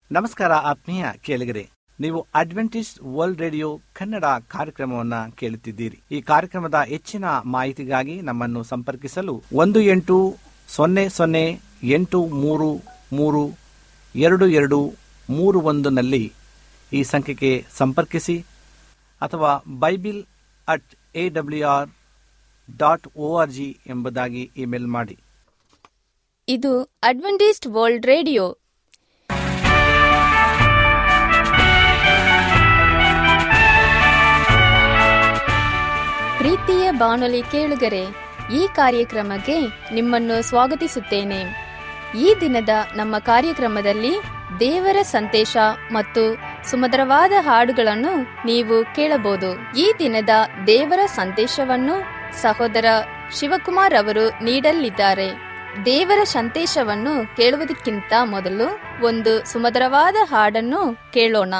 ನಮಸ್ಕಾರ ಆತ್ಮೀಯ ಕೇಳಿಗರೆ ನೀವು ಅಡ್ವೆಂಟಿಸ್ಟ್ ವರ್ಲ್ಡ್ ರೇಡಿಯೋ ಕನ್ನಡ ಕಾರ್ಯಕ್ರಮವನ್ನ ಕೇಳುತ್ತಿದ್ದೀರಿ ಈ ಕಾರ್ಯಕ್ರಮದ ಹೆಚ್ಚಿನ ಮಾಹಿತಿಗಾಗಿ ನಮ್ಮನ್ನು ಸಂಪರ್ಕಿಸಲು ಒಂದು ಎಂಟು ಸೊನ್ನೆ ಸೊನ್ನೆ ಎಂಟು ಮೂರು ಮೂರು ಎರಡು ಎರಡು ಮೂರು ಒಂದನಲ್ಲಿ ಈ ಸಂಖ್ಯೆಗೆ ಸಂಪರ್ಕಿಸಿ ಅಥವಾ bible at A W R dot O R G ಎಂಬುದಾಗಿ ಇಮೇಲ್ ಮಾಡಿ ಇದು ಅಡ್ವೆಂಟಿಸ್ಟ್ ವರ್ಲ್ಡ್ ರೇಡಿಯೋ ಪ್ರೀತಿಯ ಬಾನುಲಿ ಕೇಳುಗರೆ ಈ ಕಾರ್ಯಕ್ರಮಕ್ಕೆ ನಿಮ್ಮನ್ನು ಸ್ವಾಗತಿಸುತ್ತೇನೆ ಈ ದಿನದ ನಮ್ಮ ಕಾರ್ಯಕ್ರಮದಲ್ಲಿ ದೇವರ ಸಂದೇಶ ಮತ್ತು ಸುಮಧುರವಾದ ಹಾಡುಗಳನ್ನು ನೀವು ಕೇಳಬಹುದು ಈ ದಿನದ ದೇವರ ಸಂದೇಶವನ್ನು ಸಹೋದರ ಶಿವಕುಮಾರ್ ಅವರು ನೀಡಲಿದ್ದಾರೆ ದೇವರ ಸಂದೇಶವನ್ನು ಕೇಳುವುದಕ್ಕಿಂತ ಮೊದಲು ಒಂದು ಸುಮಧುರವಾದ ಹಾಡನ್ನು ಕೇಳೋಣ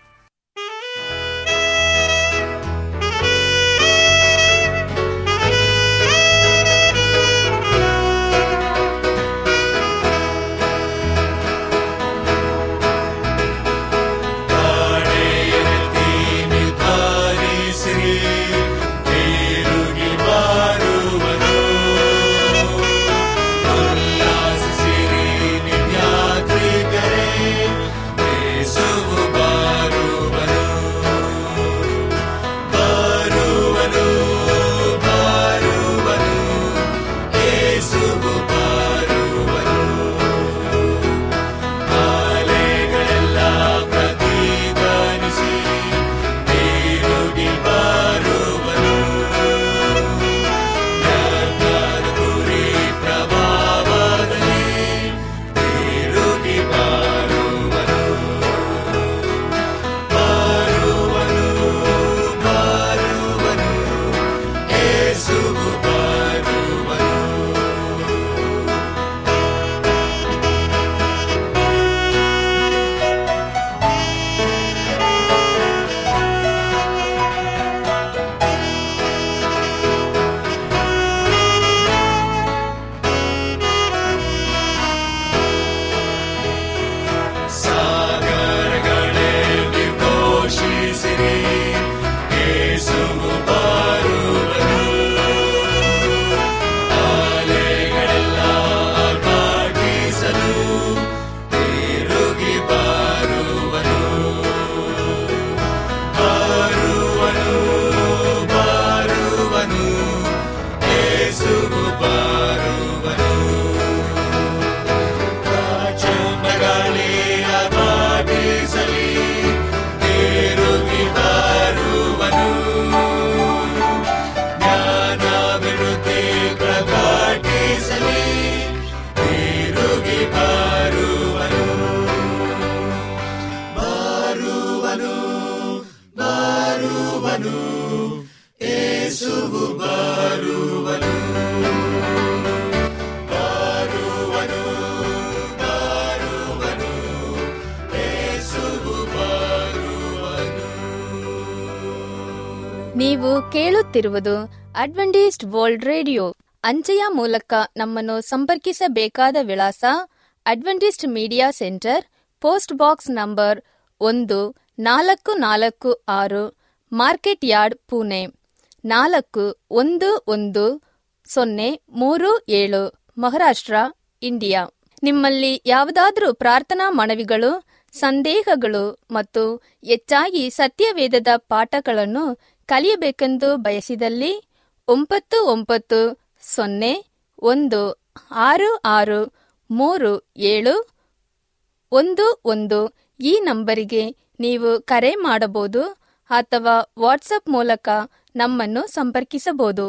ನೀವು ಕೇಳುತ್ತಿರುವುದು ಅಡ್ವೆಂಟಿಸ್ಟ್ ವರ್ಲ್ಡ್ ರೇಡಿಯೋ ಅಂಚೆಯ ಮೂಲಕ ನಮ್ಮನ್ನು ಸಂಪರ್ಕಿಸಬೇಕಾದ ವಿಳಾಸ Adventist media centre post box number ಒಂದು ನಾಲ್ಕು ನಾಲ್ಕು ಆರು ಮಾರ್ಕೆಟ್ ಯಾರ್ಡ್ ಪುಣೆ ನಾಲ್ಕು ಒಂದು ಒಂದು ಸೊನ್ನೆ ಮೂರು ಏಳು ಮಹಾರಾಷ್ಟ್ರ ಇಂಡಿಯಾ ನಿಮ್ಮಲ್ಲಿ ಯಾವುದಾದರೂ ಪ್ರಾರ್ಥನಾ ಮನವಿಗಳು ಸಂದೇಹಗಳು ಮತ್ತು ಹೆಚ್ಚಾಗಿ ಸತ್ಯವೇದದ ಪಾಠಗಳನ್ನು ಕಲಿಯಬೇಕೆಂದು ಬಯಸಿದಲ್ಲಿ ಒಂಬತ್ತು ಒಂಬತ್ತು ಸೊನ್ನೆ ಒಂದು ಆರು ಆರು ಮೂರು ಏಳು ಒಂದು ಒಂದು ಈ ನಂಬರಿಗೆ ನೀವು ಕರೆ ಮಾಡಬಹುದು ಅಥವಾ ವಾಟ್ಸಪ್ ಮೂಲಕ ನಮ್ಮನ್ನು ಸಂಪರ್ಕಿಸಬಹುದು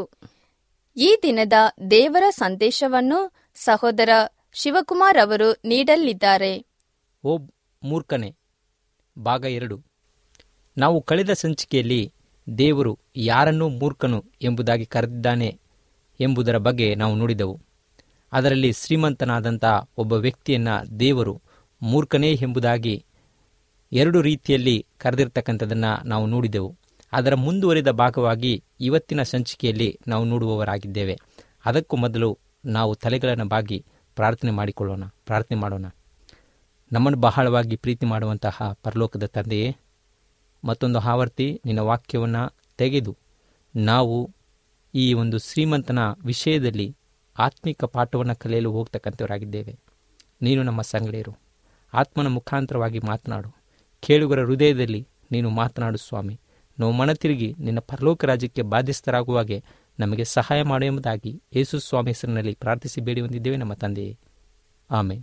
ಈ ದಿನದ ದೇವರ ಸಂದೇಶವನ್ನು ಸಹೋದರ ಶಿವಕುಮಾರ್ ಅವರು ನೀಡಲಿದ್ದಾರೆ ಓ ಮೂರ್ಖನೆ ಭಾಗ ಎರಡು ನಾವು ಕಳೆದ ಸಂಚಿಕೆಯಲ್ಲಿ ದೇವರು ಯಾರನ್ನೂ ಮೂರ್ಖನು ಎಂಬುದಾಗಿ ಕರೆದಿದ್ದಾನೆ ಎಂಬುದರ ಬಗ್ಗೆ ನಾವು ನೋಡಿದೆವು ಅದರಲ್ಲಿ ಶ್ರೀಮಂತನಾದಂಥ ಒಬ್ಬ ವ್ಯಕ್ತಿಯನ್ನ ದೇವರು ಮೂರ್ಖನೇ ಎಂಬುದಾಗಿ ಎರಡು ರೀತಿಯಲ್ಲಿ ಕರೆದಿರ್ತಕ್ಕಂಥದ್ದನ್ನು ನಾವು ನೋಡಿದೆವು ಅದರ ಮುಂದುವರಿದ ಭಾಗವಾಗಿ ಇವತ್ತಿನ ಸಂಚಿಕೆಯಲ್ಲಿ ನಾವು ನೋಡುವವರಾಗಿದ್ದೇವೆ ಅದಕ್ಕೂ ಮೊದಲು ನಾವು ತಲೆಗಳನ್ನು ಬಾಗಿ ಪ್ರಾರ್ಥನೆ ಮಾಡಿಕೊಳ್ಳೋಣ ಪ್ರಾರ್ಥನೆ ಮಾಡೋಣ ನಮ್ಮನ್ನು ಬಹಳವಾಗಿ ಪ್ರೀತಿ ಮಾಡುವಂತಹ ಪರಲೋಕದ ತಂದೆಯೇ ಮತ್ತೊಂದು ಆವರ್ತಿ ನಿನ್ನ ವಾಕ್ಯವನ್ನು ತೆಗೆದು ನಾವು ಈ ಒಂದು ಶ್ರೀಮಂತನ ವಿಷಯದಲ್ಲಿ ಆತ್ಮಿಕ ಪಾಠವನ್ನು ಕಲಿಯಲು ಹೋಗ್ತಕ್ಕಂಥವರಾಗಿದ್ದೇವೆ ನೀನು ನಮ್ಮ ಸಂಗಡಿಯರು ಆತ್ಮನ ಮುಖಾಂತರವಾಗಿ ಮಾತನಾಡು ಕೇಳುಗರ ಹೃದಯದಲ್ಲಿ ನೀನು ಮಾತನಾಡು ಸ್ವಾಮಿ ನಾವು ಮನ ತಿರುಗಿ ನಿನ್ನ ಪರಲೋಕ ರಾಜ್ಯಕ್ಕೆ ಬಾಧ್ಯಸ್ಥರಾಗುವಾಗೆ ನಮಗೆ ಸಹಾಯ ಮಾಡು ಎಂಬುದಾಗಿ ಯೇಸು ಸ್ವಾಮಿ ಹೆಸರಿನಲ್ಲಿ ಪ್ರಾರ್ಥಿಸಿ ಬೇಡಿ ಹೊಂದಿದ್ದೇವೆ ನಮ್ಮ ತಂದೆಯೇ ಆಮೇಲೆ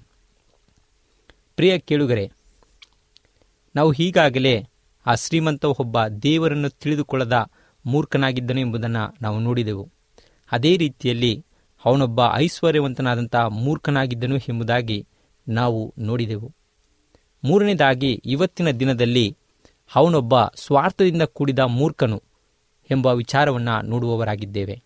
ಪ್ರಿಯ ಕೇಳುಗರೆ ನಾವು ಈಗಾಗಲೇ ಆ ಶ್ರೀಮಂತ ಒಬ್ಬ ದೇವರನ್ನು ತಿಳಿದುಕೊಳ್ಳದ ಮೂರ್ಖನಾಗಿದ್ದನು ಎಂಬುದನ್ನು ನಾವು ನೋಡಿದೆವು ಅದೇ ರೀತಿಯಲ್ಲಿ ಅವನೊಬ್ಬ ಐಶ್ವರ್ಯವಂತನಾದಂಥ ಮೂರ್ಖನಾಗಿದ್ದನು ಎಂಬುದಾಗಿ ನಾವು ನೋಡಿದೆವು ಮೂರನೇದಾಗಿ ಇವತ್ತಿನ ದಿನದಲ್ಲಿ ಅವನೊಬ್ಬ ಸ್ವಾರ್ಥದಿಂದ ಕೂಡಿದ ಮೂರ್ಖನು ಎಂಬ ವಿಚಾರವನ್ನು ನೋಡುವವರಾಗಿದ್ದೇವೆ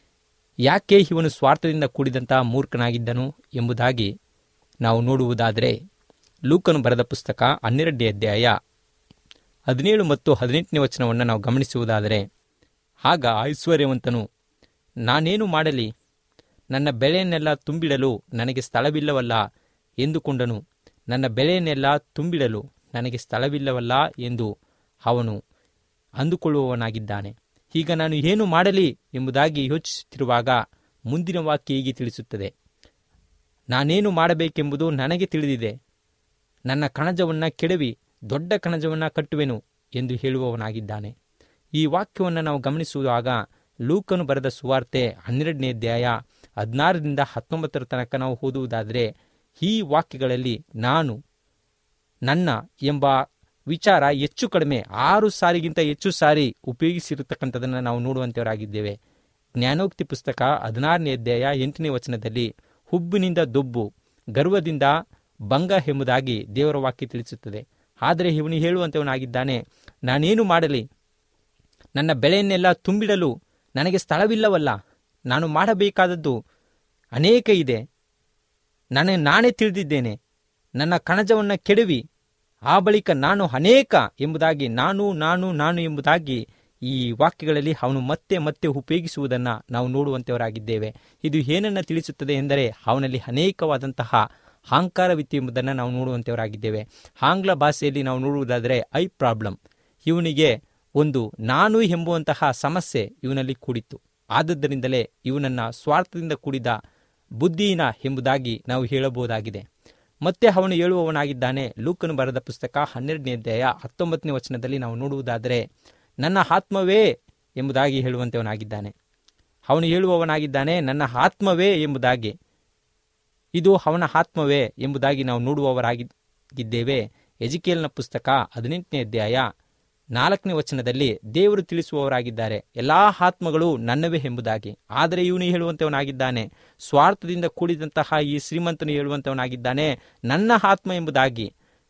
ಯಾಕೆ ಇವನು ಸ್ವಾರ್ಥದಿಂದ ಕೂಡಿದಂತಹ ಮೂರ್ಖನಾಗಿದ್ದನು ಎಂಬುದಾಗಿ ನಾವು ನೋಡುವುದಾದರೆ ಲೂಕನು ಬರೆದ ಪುಸ್ತಕ ಹನ್ನೆರಡನೇ ಅಧ್ಯಾಯ ಹದಿನೇಳು ಮತ್ತು ಹದಿನೆಂಟನೇ ವಚನವನ್ನು ನಾವು ಗಮನಿಸುವುದಾದರೆ ಆಗ ಐಶ್ವರ್ಯವಂತನು ನಾನೇನು ಮಾಡಲಿ ನನ್ನ ಬೆಳೆಯನ್ನೆಲ್ಲ ತುಂಬಿಡಲು ನನಗೆ ಸ್ಥಳವಿಲ್ಲವಲ್ಲ ಎಂದುಕೊಂಡನು ನನ್ನ ಬೆಳೆಯನ್ನೆಲ್ಲ ತುಂಬಿಡಲು ನನಗೆ ಸ್ಥಳವಿಲ್ಲವಲ್ಲ ಎಂದು ಅವನು ಅಂದುಕೊಳ್ಳುವವನಾಗಿದ್ದಾನೆ ಈಗ ನಾನು ಏನು ಮಾಡಲಿ ಎಂಬುದಾಗಿ ಯೋಚಿಸುತ್ತಿರುವಾಗ ಮುಂದಿನ ವಾಕ್ಯ ಹೀಗೆ ತಿಳಿಸುತ್ತದೆ ನಾನೇನು ಮಾಡಬೇಕೆಂಬುದು ನನಗೆ ತಿಳಿದಿದೆ ನನ್ನ ಕಣಜವನ್ನು ಕೆಡವಿ ದೊಡ್ಡ ಕಣಜವನ್ನು ಕಟ್ಟುವೆನು ಎಂದು ಹೇಳುವವನಾಗಿದ್ದಾನೆ ಈ ವಾಕ್ಯವನ್ನು ನಾವು ಗಮನಿಸುವಾಗ ಲೂಕನು ಬರೆದ ಸುವಾರ್ತೆ ಹನ್ನೆರಡನೇ ಅಧ್ಯಾಯ ಹದಿನಾರರಿಂದ ಹತ್ತೊಂಬತ್ತರ ತನಕ ನಾವು ಓದುವುದಾದರೆ ಈ ವಾಕ್ಯಗಳಲ್ಲಿ ನಾನು ನನ್ನ ಎಂಬ ವಿಚಾರ ಹೆಚ್ಚು ಕಡಿಮೆ ಆರು ಸಾರಿಗಿಂತ ಹೆಚ್ಚು ಸಾರಿ ಉಪಯೋಗಿಸಿರತಕ್ಕಂಥದ್ದನ್ನು ನಾವು ನೋಡುವಂಥವರಾಗಿದ್ದೇವೆ ಜ್ಞಾನೋಕ್ತಿ ಪುಸ್ತಕ ಹದಿನಾರನೇ ಅಧ್ಯಾಯ ಎಂಟನೇ ವಚನದಲ್ಲಿ ಹುಬ್ಬಿನಿಂದ ದೊಬ್ಬು ಗರ್ವದಿಂದ ಭಂಗ ಎಂಬುದಾಗಿ ದೇವರ ವಾಕ್ಯ ತಿಳಿಸುತ್ತದೆ ಆದರೆ ಇವನು ಹೇಳುವಂಥವನಾಗಿದ್ದಾನೆ ನಾನೇನು ಮಾಡಲಿ ನನ್ನ ಬೆಳೆಯನ್ನೆಲ್ಲ ತುಂಬಿಡಲು ನನಗೆ ಸ್ಥಳವಿಲ್ಲವಲ್ಲ ನಾನು ಮಾಡಬೇಕಾದದ್ದು ಅನೇಕ ಇದೆ ನನಗೆ ನಾನೇ ತಿಳಿದಿದ್ದೇನೆ ನನ್ನ ಕಣಜವನ್ನು ಕೆಡವಿ ಆ ಬಳಿಕ ನಾನು ಅನೇಕ ಎಂಬುದಾಗಿ ನಾನು ನಾನು ನಾನು ಎಂಬುದಾಗಿ ಈ ವಾಕ್ಯಗಳಲ್ಲಿ ಅವನು ಮತ್ತೆ ಮತ್ತೆ ಉಪಯೋಗಿಸುವುದನ್ನು ನಾವು ನೋಡುವಂಥವರಾಗಿದ್ದೇವೆ ಇದು ಏನನ್ನು ತಿಳಿಸುತ್ತದೆ ಎಂದರೆ ಅವನಲ್ಲಿ ಅನೇಕವಾದಂತಹ ಅಹಂಕಾರವಿತ್ತು ಎಂಬುದನ್ನು ನಾವು ನೋಡುವಂಥವರಾಗಿದ್ದೇವೆ ಆಂಗ್ಲ ಭಾಷೆಯಲ್ಲಿ ನಾವು ನೋಡುವುದಾದರೆ ಐ ಪ್ರಾಬ್ಲಮ್ ಇವನಿಗೆ ಒಂದು ನಾನು ಎಂಬುವಂತಹ ಸಮಸ್ಯೆ ಇವನಲ್ಲಿ ಕೂಡಿತ್ತು ಆದದ್ದರಿಂದಲೇ ಇವನನ್ನು ಸ್ವಾರ್ಥದಿಂದ ಕೂಡಿದ ಬುದ್ಧಿಹೀನ ಎಂಬುದಾಗಿ ನಾವು ಹೇಳಬಹುದಾಗಿದೆ ಮತ್ತೆ ಅವನು ಹೇಳುವವನಾಗಿದ್ದಾನೆ ಲೂಕನು ಬರೆದ ಪುಸ್ತಕ ಹನ್ನೆರಡನೇ ಅಧ್ಯಾಯ ಹತ್ತೊಂಬತ್ತನೇ ವಚನದಲ್ಲಿ ನಾವು ನೋಡುವುದಾದರೆ ನನ್ನ ಆತ್ಮವೇ ಎಂಬುದಾಗಿ ಹೇಳುವಂಥವನಾಗಿದ್ದಾನೆ ಅವನು ಹೇಳುವವನಾಗಿದ್ದಾನೆ ನನ್ನ ಆತ್ಮವೇ ಎಂಬುದಾಗಿ ಇದು ಅವನ ಆತ್ಮವೇ ಎಂಬುದಾಗಿ ನಾವು ನೋಡುವವರಾಗಿದ್ದೇವೆ ಎಜಿಕೇಲ್ನ ಪುಸ್ತಕ ಹದಿನೆಂಟನೇ ಅಧ್ಯಾಯ ನಾಲ್ಕನೇ ವಚನದಲ್ಲಿ ದೇವರು ತಿಳಿಸುವವರಾಗಿದ್ದಾರೆ ಎಲ್ಲಾ ಆತ್ಮಗಳು ನನ್ನವೇ ಎಂಬುದಾಗಿ ಆದರೆ ಇವನು ಹೇಳುವಂಥವನಾಗಿದ್ದಾನೆ ಸ್ವಾರ್ಥದಿಂದ ಕೂಡಿದಂತಹ ಈ ಶ್ರೀಮಂತನು ಹೇಳುವಂಥವನಾಗಿದ್ದಾನೆ ನನ್ನ ಆತ್ಮ ಎಂಬುದಾಗಿ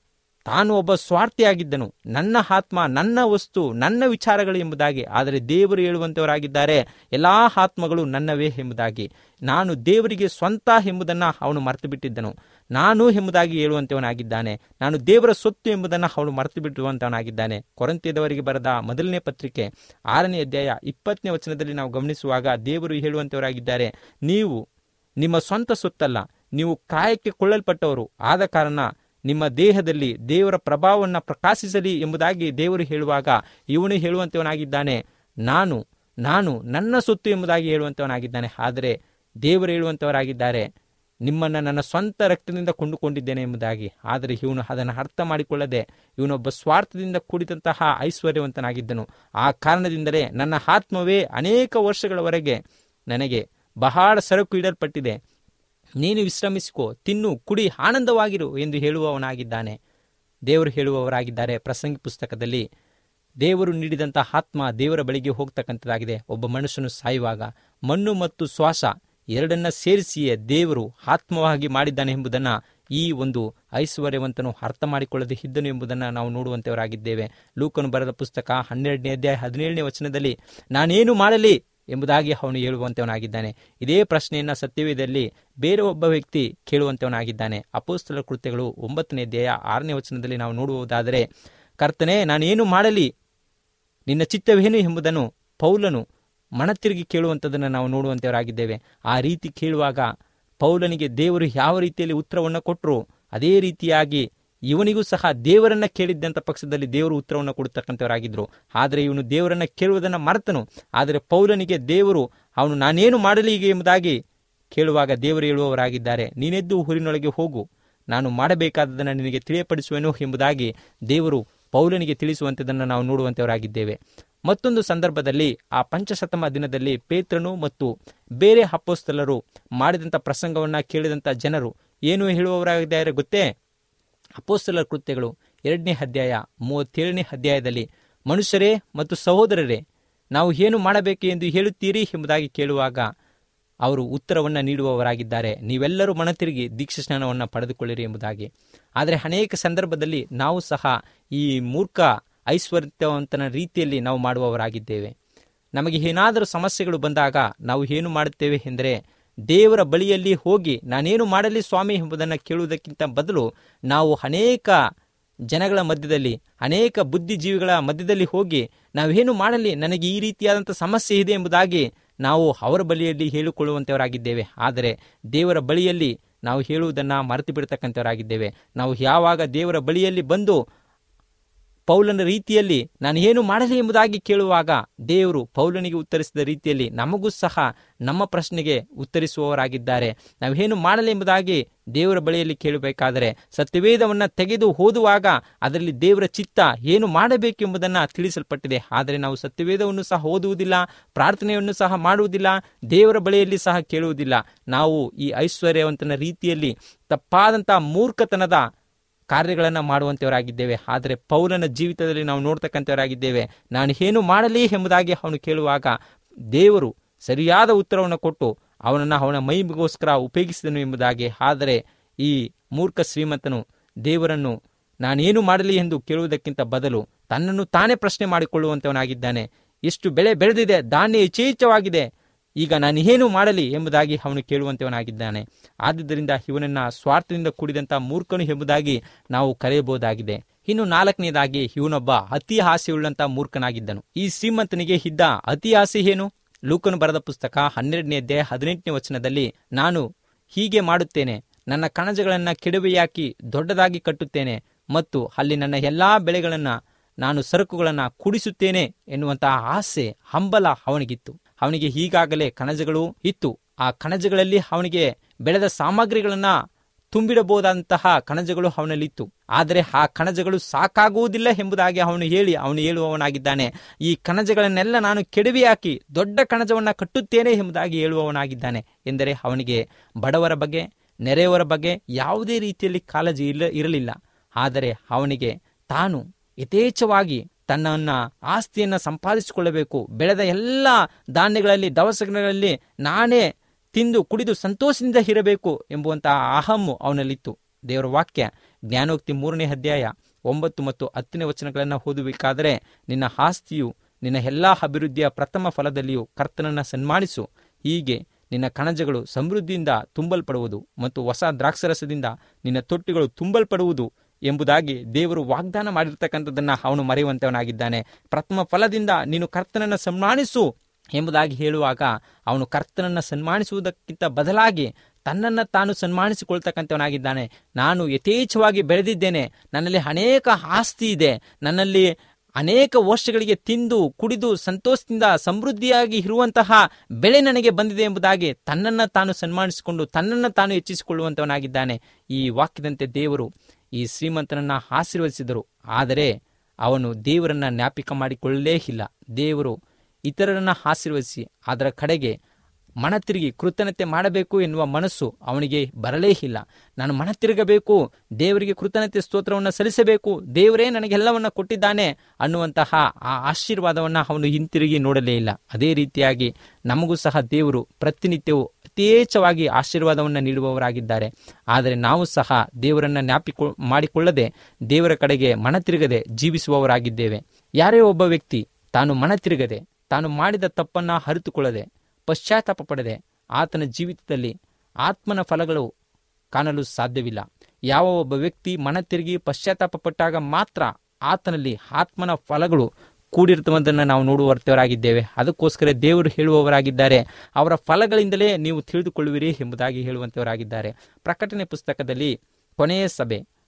ತಾನು ಒಬ್ಬ ಸ್ವಾರ್ಥಿಯಾಗಿದ್ದನು ನನ್ನ ಆತ್ಮ ನನ್ನ ವಸ್ತು ನನ್ನ ವಿಚಾರಗಳು ಎಂಬುದಾಗಿ ಆದರೆ ದೇವರು ಹೇಳುವಂಥವರಾಗಿದ್ದಾರೆ ಎಲ್ಲಾ ಆತ್ಮಗಳು ನನ್ನವೇ ಎಂಬುದಾಗಿ ನಾನು ದೇವರಿಗೆ ಸ್ವಂತ ಎಂಬುದನ್ನು ಅವನು ಮರೆತು ಬಿಟ್ಟಿದ್ದನು ನಾನು ಎಂಬುದಾಗಿ ಹೇಳುವಂಥವನಾಗಿದ್ದಾನೆ ನಾನು ದೇವರ ಸೊತ್ತು ಎಂಬುದನ್ನು ಅವನು ಮರೆತು ಬಿಟ್ಟುವಂಥವನಾಗಿದ್ದಾನೆ ಕೊರಂತ್ಯದವರಿಗೆ ಬರೆದ ಮೊದಲನೇ ಪತ್ರಿಕೆ ಆರನೇ ಅಧ್ಯಾಯ ಇಪ್ಪತ್ತನೇ ವಚನದಲ್ಲಿ ನಾವು ಗಮನಿಸುವಾಗ ದೇವರು ಹೇಳುವಂಥವರಾಗಿದ್ದಾರೆ ನೀವು ನಿಮ್ಮ ಸ್ವಂತ ಸೊತ್ತಲ್ಲ ನೀವು ಕಾಯಕ್ಕೆ ಕೊಳ್ಳಲ್ಪಟ್ಟವರು ಆದ ಕಾರಣ ನಿಮ್ಮ ದೇಹದಲ್ಲಿ ದೇವರ ಪ್ರಭಾವವನ್ನು ಪ್ರಕಾಶಿಸಲಿ ಎಂಬುದಾಗಿ ದೇವರು ಹೇಳುವಾಗ ಇವನು ಹೇಳುವಂಥವನಾಗಿದ್ದಾನೆ ನಾನು ನಾನು ನನ್ನ ಸೊತ್ತು ಎಂಬುದಾಗಿ ಹೇಳುವಂಥವನಾಗಿದ್ದಾನೆ ಆದರೆ ದೇವರು ಹೇಳುವಂಥವರಾಗಿದ್ದಾರೆ ನಿಮ್ಮನ್ನು ನನ್ನ ಸ್ವಂತ ರಕ್ತದಿಂದ ಕೊಂಡುಕೊಂಡಿದ್ದೇನೆ ಎಂಬುದಾಗಿ ಆದರೆ ಇವನು ಅದನ್ನು ಅರ್ಥ ಮಾಡಿಕೊಳ್ಳದೆ ಇವನೊಬ್ಬ ಸ್ವಾರ್ಥದಿಂದ ಕೂಡಿದಂತಹ ಐಶ್ವರ್ಯವಂತನಾಗಿದ್ದನು ಆ ಕಾರಣದಿಂದಲೇ ನನ್ನ ಆತ್ಮವೇ ಅನೇಕ ವರ್ಷಗಳವರೆಗೆ ನನಗೆ ಬಹಳ ಸರಕು ಇಡಲ್ಪಟ್ಟಿದೆ ನೀನು ವಿಶ್ರಮಿಸಿಕೋ ತಿನ್ನು ಕುಡಿ ಆನಂದವಾಗಿರು ಎಂದು ಹೇಳುವವನಾಗಿದ್ದಾನೆ ದೇವರು ಹೇಳುವವರಾಗಿದ್ದಾರೆ ಪ್ರಸಂಗಿ ಪುಸ್ತಕದಲ್ಲಿ ದೇವರು ನೀಡಿದಂಥ ಆತ್ಮ ದೇವರ ಬಳಿಗೆ ಹೋಗ್ತಕ್ಕಂಥದ್ದಾಗಿದೆ ಒಬ್ಬ ಮನುಷ್ಯನು ಸಾಯುವಾಗ ಮಣ್ಣು ಮತ್ತು ಶ್ವಾಸ ಎರಡನ್ನ ಸೇರಿಸಿಯೇ ದೇವರು ಆತ್ಮವಾಗಿ ಮಾಡಿದ್ದಾನೆ ಎಂಬುದನ್ನು ಈ ಒಂದು ಐಶ್ವರ್ಯವಂತನು ಅರ್ಥ ಮಾಡಿಕೊಳ್ಳದೆ ಇದ್ದನು ಎಂಬುದನ್ನು ನಾವು ನೋಡುವಂತವರಾಗಿದ್ದೇವೆ ಲೂಕನು ಬರೆದ ಪುಸ್ತಕ ಹನ್ನೆರಡನೇ ಅಧ್ಯಾಯ ಹದಿನೇಳನೇ ವಚನದಲ್ಲಿ ನಾನೇನು ಮಾಡಲಿ ಎಂಬುದಾಗಿ ಅವನು ಹೇಳುವಂತವನಾಗಿದ್ದಾನೆ ಇದೇ ಪ್ರಶ್ನೆಯನ್ನು ಸತ್ಯವೇದಲ್ಲಿ ಬೇರೆ ಒಬ್ಬ ವ್ಯಕ್ತಿ ಕೇಳುವಂತವನಾಗಿದ್ದಾನೆ ಅಪೋಸ್ತಲ ಕೃತ್ಯಗಳು ಒಂಬತ್ತನೇ ಅಧ್ಯಾಯ ಆರನೇ ವಚನದಲ್ಲಿ ನಾವು ನೋಡುವುದಾದರೆ ಕರ್ತನೆ ನಾನೇನು ಮಾಡಲಿ ನಿನ್ನ ಚಿತ್ತವೇನು ಎಂಬುದನ್ನು ಪೌಲನು ಮನತಿರುಗಿ ಕೇಳುವಂಥದ್ದನ್ನು ನಾವು ನೋಡುವಂತವರಾಗಿದ್ದೇವೆ ಆ ರೀತಿ ಕೇಳುವಾಗ ಪೌಲನಿಗೆ ದೇವರು ಯಾವ ರೀತಿಯಲ್ಲಿ ಉತ್ತರವನ್ನು ಕೊಟ್ಟರು ಅದೇ ರೀತಿಯಾಗಿ ಇವನಿಗೂ ಸಹ ದೇವರನ್ನ ಕೇಳಿದ್ದಂಥ ಪಕ್ಷದಲ್ಲಿ ದೇವರು ಉತ್ತರವನ್ನು ಕೊಡ್ತಕ್ಕಂಥವರಾಗಿದ್ದರು ಆದರೆ ಇವನು ದೇವರನ್ನ ಕೇಳುವುದನ್ನು ಮರೆತನು ಆದರೆ ಪೌಲನಿಗೆ ದೇವರು ಅವನು ನಾನೇನು ಮಾಡಲಿ ಈಗ ಎಂಬುದಾಗಿ ಕೇಳುವಾಗ ದೇವರು ಹೇಳುವವರಾಗಿದ್ದಾರೆ ನೀನೆದ್ದು ಊರಿನೊಳಗೆ ಹೋಗು ನಾನು ಮಾಡಬೇಕಾದದನ್ನು ನಿನಗೆ ತಿಳಿಯಪಡಿಸುವೆನು ಎಂಬುದಾಗಿ ದೇವರು ಪೌಲನಿಗೆ ತಿಳಿಸುವಂಥದ್ದನ್ನು ನಾವು ನೋಡುವಂಥವರಾಗಿದ್ದೇವೆ ಮತ್ತೊಂದು ಸಂದರ್ಭದಲ್ಲಿ ಆ ಪಂಚಶತಮ ದಿನದಲ್ಲಿ ಪೇತ್ರನು ಮತ್ತು ಬೇರೆ ಅಪ್ಪೋಸ್ತಲರು ಮಾಡಿದಂಥ ಪ್ರಸಂಗವನ್ನು ಕೇಳಿದಂಥ ಜನರು ಏನು ಹೇಳುವವರಾಗಿದ್ದಾರೆ ಗೊತ್ತೇ ಅಪೋಸ್ತಲರ ಕೃತ್ಯಗಳು ಎರಡನೇ ಅಧ್ಯಾಯ ಮೂವತ್ತೇಳನೇ ಅಧ್ಯಾಯದಲ್ಲಿ ಮನುಷ್ಯರೇ ಮತ್ತು ಸಹೋದರರೇ ನಾವು ಏನು ಮಾಡಬೇಕು ಎಂದು ಹೇಳುತ್ತೀರಿ ಎಂಬುದಾಗಿ ಕೇಳುವಾಗ ಅವರು ಉತ್ತರವನ್ನು ನೀಡುವವರಾಗಿದ್ದಾರೆ ನೀವೆಲ್ಲರೂ ಮನತಿರುಗಿ ದೀಕ್ಷಾ ಸ್ನಾನವನ್ನು ಪಡೆದುಕೊಳ್ಳಿರಿ ಎಂಬುದಾಗಿ ಆದರೆ ಅನೇಕ ಸಂದರ್ಭದಲ್ಲಿ ನಾವು ಸಹ ಈ ಮೂರ್ಖ ಐಶ್ವರ್ಯವಂತನ ರೀತಿಯಲ್ಲಿ ನಾವು ಮಾಡುವವರಾಗಿದ್ದೇವೆ ನಮಗೆ ಏನಾದರೂ ಸಮಸ್ಯೆಗಳು ಬಂದಾಗ ನಾವು ಏನು ಮಾಡುತ್ತೇವೆ ಎಂದರೆ ದೇವರ ಬಳಿಯಲ್ಲಿ ಹೋಗಿ ನಾನೇನು ಮಾಡಲಿ ಸ್ವಾಮಿ ಎಂಬುದನ್ನು ಕೇಳುವುದಕ್ಕಿಂತ ಬದಲು ನಾವು ಅನೇಕ ಜನಗಳ ಮಧ್ಯದಲ್ಲಿ ಅನೇಕ ಬುದ್ಧಿಜೀವಿಗಳ ಮಧ್ಯದಲ್ಲಿ ಹೋಗಿ ನಾವೇನು ಮಾಡಲಿ ನನಗೆ ಈ ರೀತಿಯಾದಂಥ ಸಮಸ್ಯೆ ಇದೆ ಎಂಬುದಾಗಿ ನಾವು ಅವರ ಬಳಿಯಲ್ಲಿ ಹೇಳಿಕೊಳ್ಳುವಂಥವರಾಗಿದ್ದೇವೆ ಆದರೆ ದೇವರ ಬಳಿಯಲ್ಲಿ ನಾವು ಹೇಳುವುದನ್ನು ಮರೆತು ಬಿಡ್ತಕ್ಕಂಥವರಾಗಿದ್ದೇವೆ ನಾವು ಯಾವಾಗ ದೇವರ ಬಳಿಯಲ್ಲಿ ಬಂದು ಪೌಲನ ರೀತಿಯಲ್ಲಿ ನಾನು ಏನು ಮಾಡಲಿ ಎಂಬುದಾಗಿ ಕೇಳುವಾಗ ದೇವರು ಪೌಲನಿಗೆ ಉತ್ತರಿಸಿದ ರೀತಿಯಲ್ಲಿ ನಮಗೂ ಸಹ ನಮ್ಮ ಪ್ರಶ್ನೆಗೆ ಉತ್ತರಿಸುವವರಾಗಿದ್ದಾರೆ ನಾವೇನು ಮಾಡಲಿ ಎಂಬುದಾಗಿ ದೇವರ ಬಳಿಯಲ್ಲಿ ಕೇಳಬೇಕಾದರೆ ಸತ್ಯವೇದವನ್ನು ತೆಗೆದು ಓದುವಾಗ ಅದರಲ್ಲಿ ದೇವರ ಚಿತ್ತ ಏನು ಮಾಡಬೇಕೆಂಬುದನ್ನು ತಿಳಿಸಲ್ಪಟ್ಟಿದೆ ಆದರೆ ನಾವು ಸತ್ಯವೇದವನ್ನು ಸಹ ಓದುವುದಿಲ್ಲ ಪ್ರಾರ್ಥನೆಯನ್ನು ಸಹ ಮಾಡುವುದಿಲ್ಲ ದೇವರ ಬಳಿಯಲ್ಲಿ ಸಹ ಕೇಳುವುದಿಲ್ಲ ನಾವು ಈ ಐಶ್ವರ್ಯವಂತನ ರೀತಿಯಲ್ಲಿ ತಪ್ಪಾದಂಥ ಮೂರ್ಖತನದ ಕಾರ್ಯಗಳನ್ನು ಮಾಡುವಂಥವರಾಗಿದ್ದೇವೆ ಆದರೆ ಪೌಲನ ಜೀವಿತದಲ್ಲಿ ನಾವು ನೋಡ್ತಕ್ಕಂಥವರಾಗಿದ್ದೇವೆ ನಾನು ಏನು ಮಾಡಲಿ ಎಂಬುದಾಗಿ ಅವನು ಕೇಳುವಾಗ ದೇವರು ಸರಿಯಾದ ಉತ್ತರವನ್ನು ಕೊಟ್ಟು ಅವನನ್ನು ಅವನ ಮೈಗೋಸ್ಕರ ಉಪಯೋಗಿಸಿದನು ಎಂಬುದಾಗಿ ಆದರೆ ಈ ಮೂರ್ಖ ಶ್ರೀಮಂತನು ದೇವರನ್ನು ನಾನೇನು ಮಾಡಲಿ ಎಂದು ಕೇಳುವುದಕ್ಕಿಂತ ಬದಲು ತನ್ನನ್ನು ತಾನೇ ಪ್ರಶ್ನೆ ಮಾಡಿಕೊಳ್ಳುವಂಥವನಾಗಿದ್ದಾನೆ ಇಷ್ಟು ಬೆಳೆ ಬೆಳೆದಿದೆ ಧಾನ್ಯ ಯಥೇಚ್ಛವಾಗಿದೆ ಈಗ ನಾನು ಏನು ಮಾಡಲಿ ಎಂಬುದಾಗಿ ಅವನು ಕೇಳುವಂತವನಾಗಿದ್ದಾನೆ ಆದುದರಿಂದ ಇವನನ್ನ ಸ್ವಾರ್ಥದಿಂದ ಕೂಡಿದಂಥ ಮೂರ್ಖನು ಎಂಬುದಾಗಿ ನಾವು ಕರೆಯಬಹುದಾಗಿದೆ ಇನ್ನು ನಾಲ್ಕನೇದಾಗಿ ಇವನೊಬ್ಬ ಅತಿ ಆಸೆಯುಳ್ಳಂತ ಮೂರ್ಖನಾಗಿದ್ದನು ಈ ಶ್ರೀಮಂತನಿಗೆ ಇದ್ದ ಅತಿ ಆಸೆ ಏನು ಲೂಕನು ಬರೆದ ಪುಸ್ತಕ ಹನ್ನೆರಡನೇ ಅಧ್ಯಾಯ ಹದಿನೆಂಟನೇ ವಚನದಲ್ಲಿ ನಾನು ಹೀಗೆ ಮಾಡುತ್ತೇನೆ ನನ್ನ ಕಣಜಗಳನ್ನು ಕೆಡವೆಯಾಕಿ ದೊಡ್ಡದಾಗಿ ಕಟ್ಟುತ್ತೇನೆ ಮತ್ತು ಅಲ್ಲಿ ನನ್ನ ಎಲ್ಲಾ ಬೆಳೆಗಳನ್ನ ನಾನು ಸರಕುಗಳನ್ನು ಕೂಡಿಸುತ್ತೇನೆ ಎನ್ನುವಂತಹ ಆಸೆ ಹಂಬಲ ಅವನಿಗಿತ್ತು ಅವನಿಗೆ ಈಗಾಗಲೇ ಕಣಜಗಳು ಇತ್ತು ಆ ಕಣಜಗಳಲ್ಲಿ ಅವನಿಗೆ ಬೆಳೆದ ಸಾಮಗ್ರಿಗಳನ್ನ ತುಂಬಿಡಬಹುದಾದಂತಹ ಕಣಜಗಳು ಅವನಲ್ಲಿತ್ತು ಆದರೆ ಆ ಕಣಜಗಳು ಸಾಕಾಗುವುದಿಲ್ಲ ಎಂಬುದಾಗಿ ಅವನು ಹೇಳಿ ಅವನು ಹೇಳುವವನಾಗಿದ್ದಾನೆ ಈ ಕಣಜಗಳನ್ನೆಲ್ಲ ನಾನು ಕೆಡವಿ ಹಾಕಿ ದೊಡ್ಡ ಕಣಜವನ್ನ ಕಟ್ಟುತ್ತೇನೆ ಎಂಬುದಾಗಿ ಹೇಳುವವನಾಗಿದ್ದಾನೆ ಎಂದರೆ ಅವನಿಗೆ ಬಡವರ ಬಗ್ಗೆ ನೆರೆಯವರ ಬಗ್ಗೆ ಯಾವುದೇ ರೀತಿಯಲ್ಲಿ ಕಾಳಜಿ ಇಲ್ಲ ಇರಲಿಲ್ಲ ಆದರೆ ಅವನಿಗೆ ತಾನು ಯಥೇಚ್ಛವಾಗಿ ತನ್ನನ್ನ ಆಸ್ತಿಯನ್ನ ಸಂಪಾದಿಸಿಕೊಳ್ಳಬೇಕು ಬೆಳೆದ ಎಲ್ಲ ಧಾನ್ಯಗಳಲ್ಲಿ ದವಸಗಳಲ್ಲಿ ನಾನೇ ತಿಂದು ಕುಡಿದು ಸಂತೋಷದಿಂದ ಇರಬೇಕು ಎಂಬುವಂತಹ ಅಹಮ್ಮು ಅವನಲ್ಲಿತ್ತು ದೇವರ ವಾಕ್ಯ ಜ್ಞಾನೋಕ್ತಿ ಮೂರನೇ ಅಧ್ಯಾಯ ಒಂಬತ್ತು ಮತ್ತು ಹತ್ತನೇ ವಚನಗಳನ್ನು ಓದಬೇಕಾದರೆ ನಿನ್ನ ಆಸ್ತಿಯು ನಿನ್ನ ಎಲ್ಲಾ ಅಭಿವೃದ್ಧಿಯ ಪ್ರಥಮ ಫಲದಲ್ಲಿಯೂ ಕರ್ತನನ್ನ ಸನ್ಮಾನಿಸು ಹೀಗೆ ನಿನ್ನ ಕಣಜಗಳು ಸಮೃದ್ಧಿಯಿಂದ ತುಂಬಲ್ಪಡುವುದು ಮತ್ತು ಹೊಸ ದ್ರಾಕ್ಷರಸದಿಂದ ನಿನ್ನ ತೊಟ್ಟಿಗಳು ತುಂಬಲ್ಪಡುವುದು ಎಂಬುದಾಗಿ ದೇವರು ವಾಗ್ದಾನ ಮಾಡಿರ್ತಕ್ಕಂಥದ್ದನ್ನ ಅವನು ಮರೆಯುವಂತವನಾಗಿದ್ದಾನೆ ಪ್ರಥಮ ಫಲದಿಂದ ನೀನು ಕರ್ತನನ್ನು ಸನ್ಮಾನಿಸು ಎಂಬುದಾಗಿ ಹೇಳುವಾಗ ಅವನು ಕರ್ತನನ್ನು ಸನ್ಮಾನಿಸುವುದಕ್ಕಿಂತ ಬದಲಾಗಿ ತನ್ನನ್ನು ತಾನು ಸನ್ಮಾನಿಸಿಕೊಳ್ತಕ್ಕಂಥವನಾಗಿದ್ದಾನೆ ನಾನು ಯಥೇಚ್ಛವಾಗಿ ಬೆಳೆದಿದ್ದೇನೆ ನನ್ನಲ್ಲಿ ಅನೇಕ ಆಸ್ತಿ ಇದೆ ನನ್ನಲ್ಲಿ ಅನೇಕ ವರ್ಷಗಳಿಗೆ ತಿಂದು ಕುಡಿದು ಸಂತೋಷದಿಂದ ಸಮೃದ್ಧಿಯಾಗಿ ಇರುವಂತಹ ಬೆಳೆ ನನಗೆ ಬಂದಿದೆ ಎಂಬುದಾಗಿ ತನ್ನನ್ನು ತಾನು ಸನ್ಮಾನಿಸಿಕೊಂಡು ತನ್ನನ್ನು ತಾನು ಹೆಚ್ಚಿಸಿಕೊಳ್ಳುವಂತವನಾಗಿದ್ದಾನೆ ಈ ವಾಕ್ಯದಂತೆ ದೇವರು ಈ ಶ್ರೀಮಂತನನ್ನ ಆಶೀರ್ವದಿಸಿದರು ಆದರೆ ಅವನು ದೇವರನ್ನ ಜ್ಞಾಪಿಕ ಮಾಡಿಕೊಳ್ಳಲೇ ಇಲ್ಲ ದೇವರು ಇತರರನ್ನ ಆಶೀರ್ವದಿಸಿ ಅದರ ಕಡೆಗೆ ಮನ ತಿರುಗಿ ಕೃತಜ್ಞತೆ ಮಾಡಬೇಕು ಎನ್ನುವ ಮನಸ್ಸು ಅವನಿಗೆ ಬರಲೇ ಇಲ್ಲ ನಾನು ಮನ ತಿರುಗಬೇಕು ದೇವರಿಗೆ ಕೃತಜ್ಞತೆ ಸ್ತೋತ್ರವನ್ನು ಸಲ್ಲಿಸಬೇಕು ದೇವರೇ ನನಗೆಲ್ಲವನ್ನ ಕೊಟ್ಟಿದ್ದಾನೆ ಅನ್ನುವಂತಹ ಆ ಆಶೀರ್ವಾದವನ್ನು ಅವನು ಹಿಂತಿರುಗಿ ನೋಡಲೇ ಇಲ್ಲ ಅದೇ ರೀತಿಯಾಗಿ ನಮಗೂ ಸಹ ದೇವರು ಪ್ರತಿನಿತ್ಯವೂ ಯಥೇಚ್ಛವಾಗಿ ಆಶೀರ್ವಾದವನ್ನು ನೀಡುವವರಾಗಿದ್ದಾರೆ ಆದರೆ ನಾವು ಸಹ ದೇವರನ್ನ ಜ್ಞಾಪಿಕೊ ಮಾಡಿಕೊಳ್ಳದೆ ದೇವರ ಕಡೆಗೆ ಮನ ತಿರುಗದೆ ಜೀವಿಸುವವರಾಗಿದ್ದೇವೆ ಯಾರೇ ಒಬ್ಬ ವ್ಯಕ್ತಿ ತಾನು ಮನ ತಿರುಗದೆ ತಾನು ಮಾಡಿದ ತಪ್ಪನ್ನ ಅರಿತುಕೊಳ್ಳದೆ ಪಶ್ಚಾತ್ತಾಪ ಪಡದೆ ಆತನ ಜೀವಿತದಲ್ಲಿ ಆತ್ಮನ ಫಲಗಳು ಕಾಣಲು ಸಾಧ್ಯವಿಲ್ಲ ಯಾವ ಒಬ್ಬ ವ್ಯಕ್ತಿ ಮನ ತಿರುಗಿ ಪಶ್ಚಾತ್ತಾಪ ಪಟ್ಟಾಗ ಮಾತ್ರ ಆತನಲ್ಲಿ ಆತ್ಮನ ಫಲಗಳು ಕೂಡಿರುತ್ತವಂತನ್ನು ನಾವು ನೋಡುವರ್ತವರಾಗಿದ್ದೇವೆ ಅದಕ್ಕೋಸ್ಕರ ದೇವರು ಹೇಳುವವರಾಗಿದ್ದಾರೆ ಅವರ ಫಲಗಳಿಂದಲೇ ನೀವು ತಿಳಿದುಕೊಳ್ಳುವಿರಿ ಎಂಬುದಾಗಿ ಹೇಳುವಂತವರಾಗಿದ್ದಾರೆ ಪ್ರಕಟಣೆ ಪುಸ್ತಕದಲ್ಲಿ ಕೊನೆಯ ಸಭೆ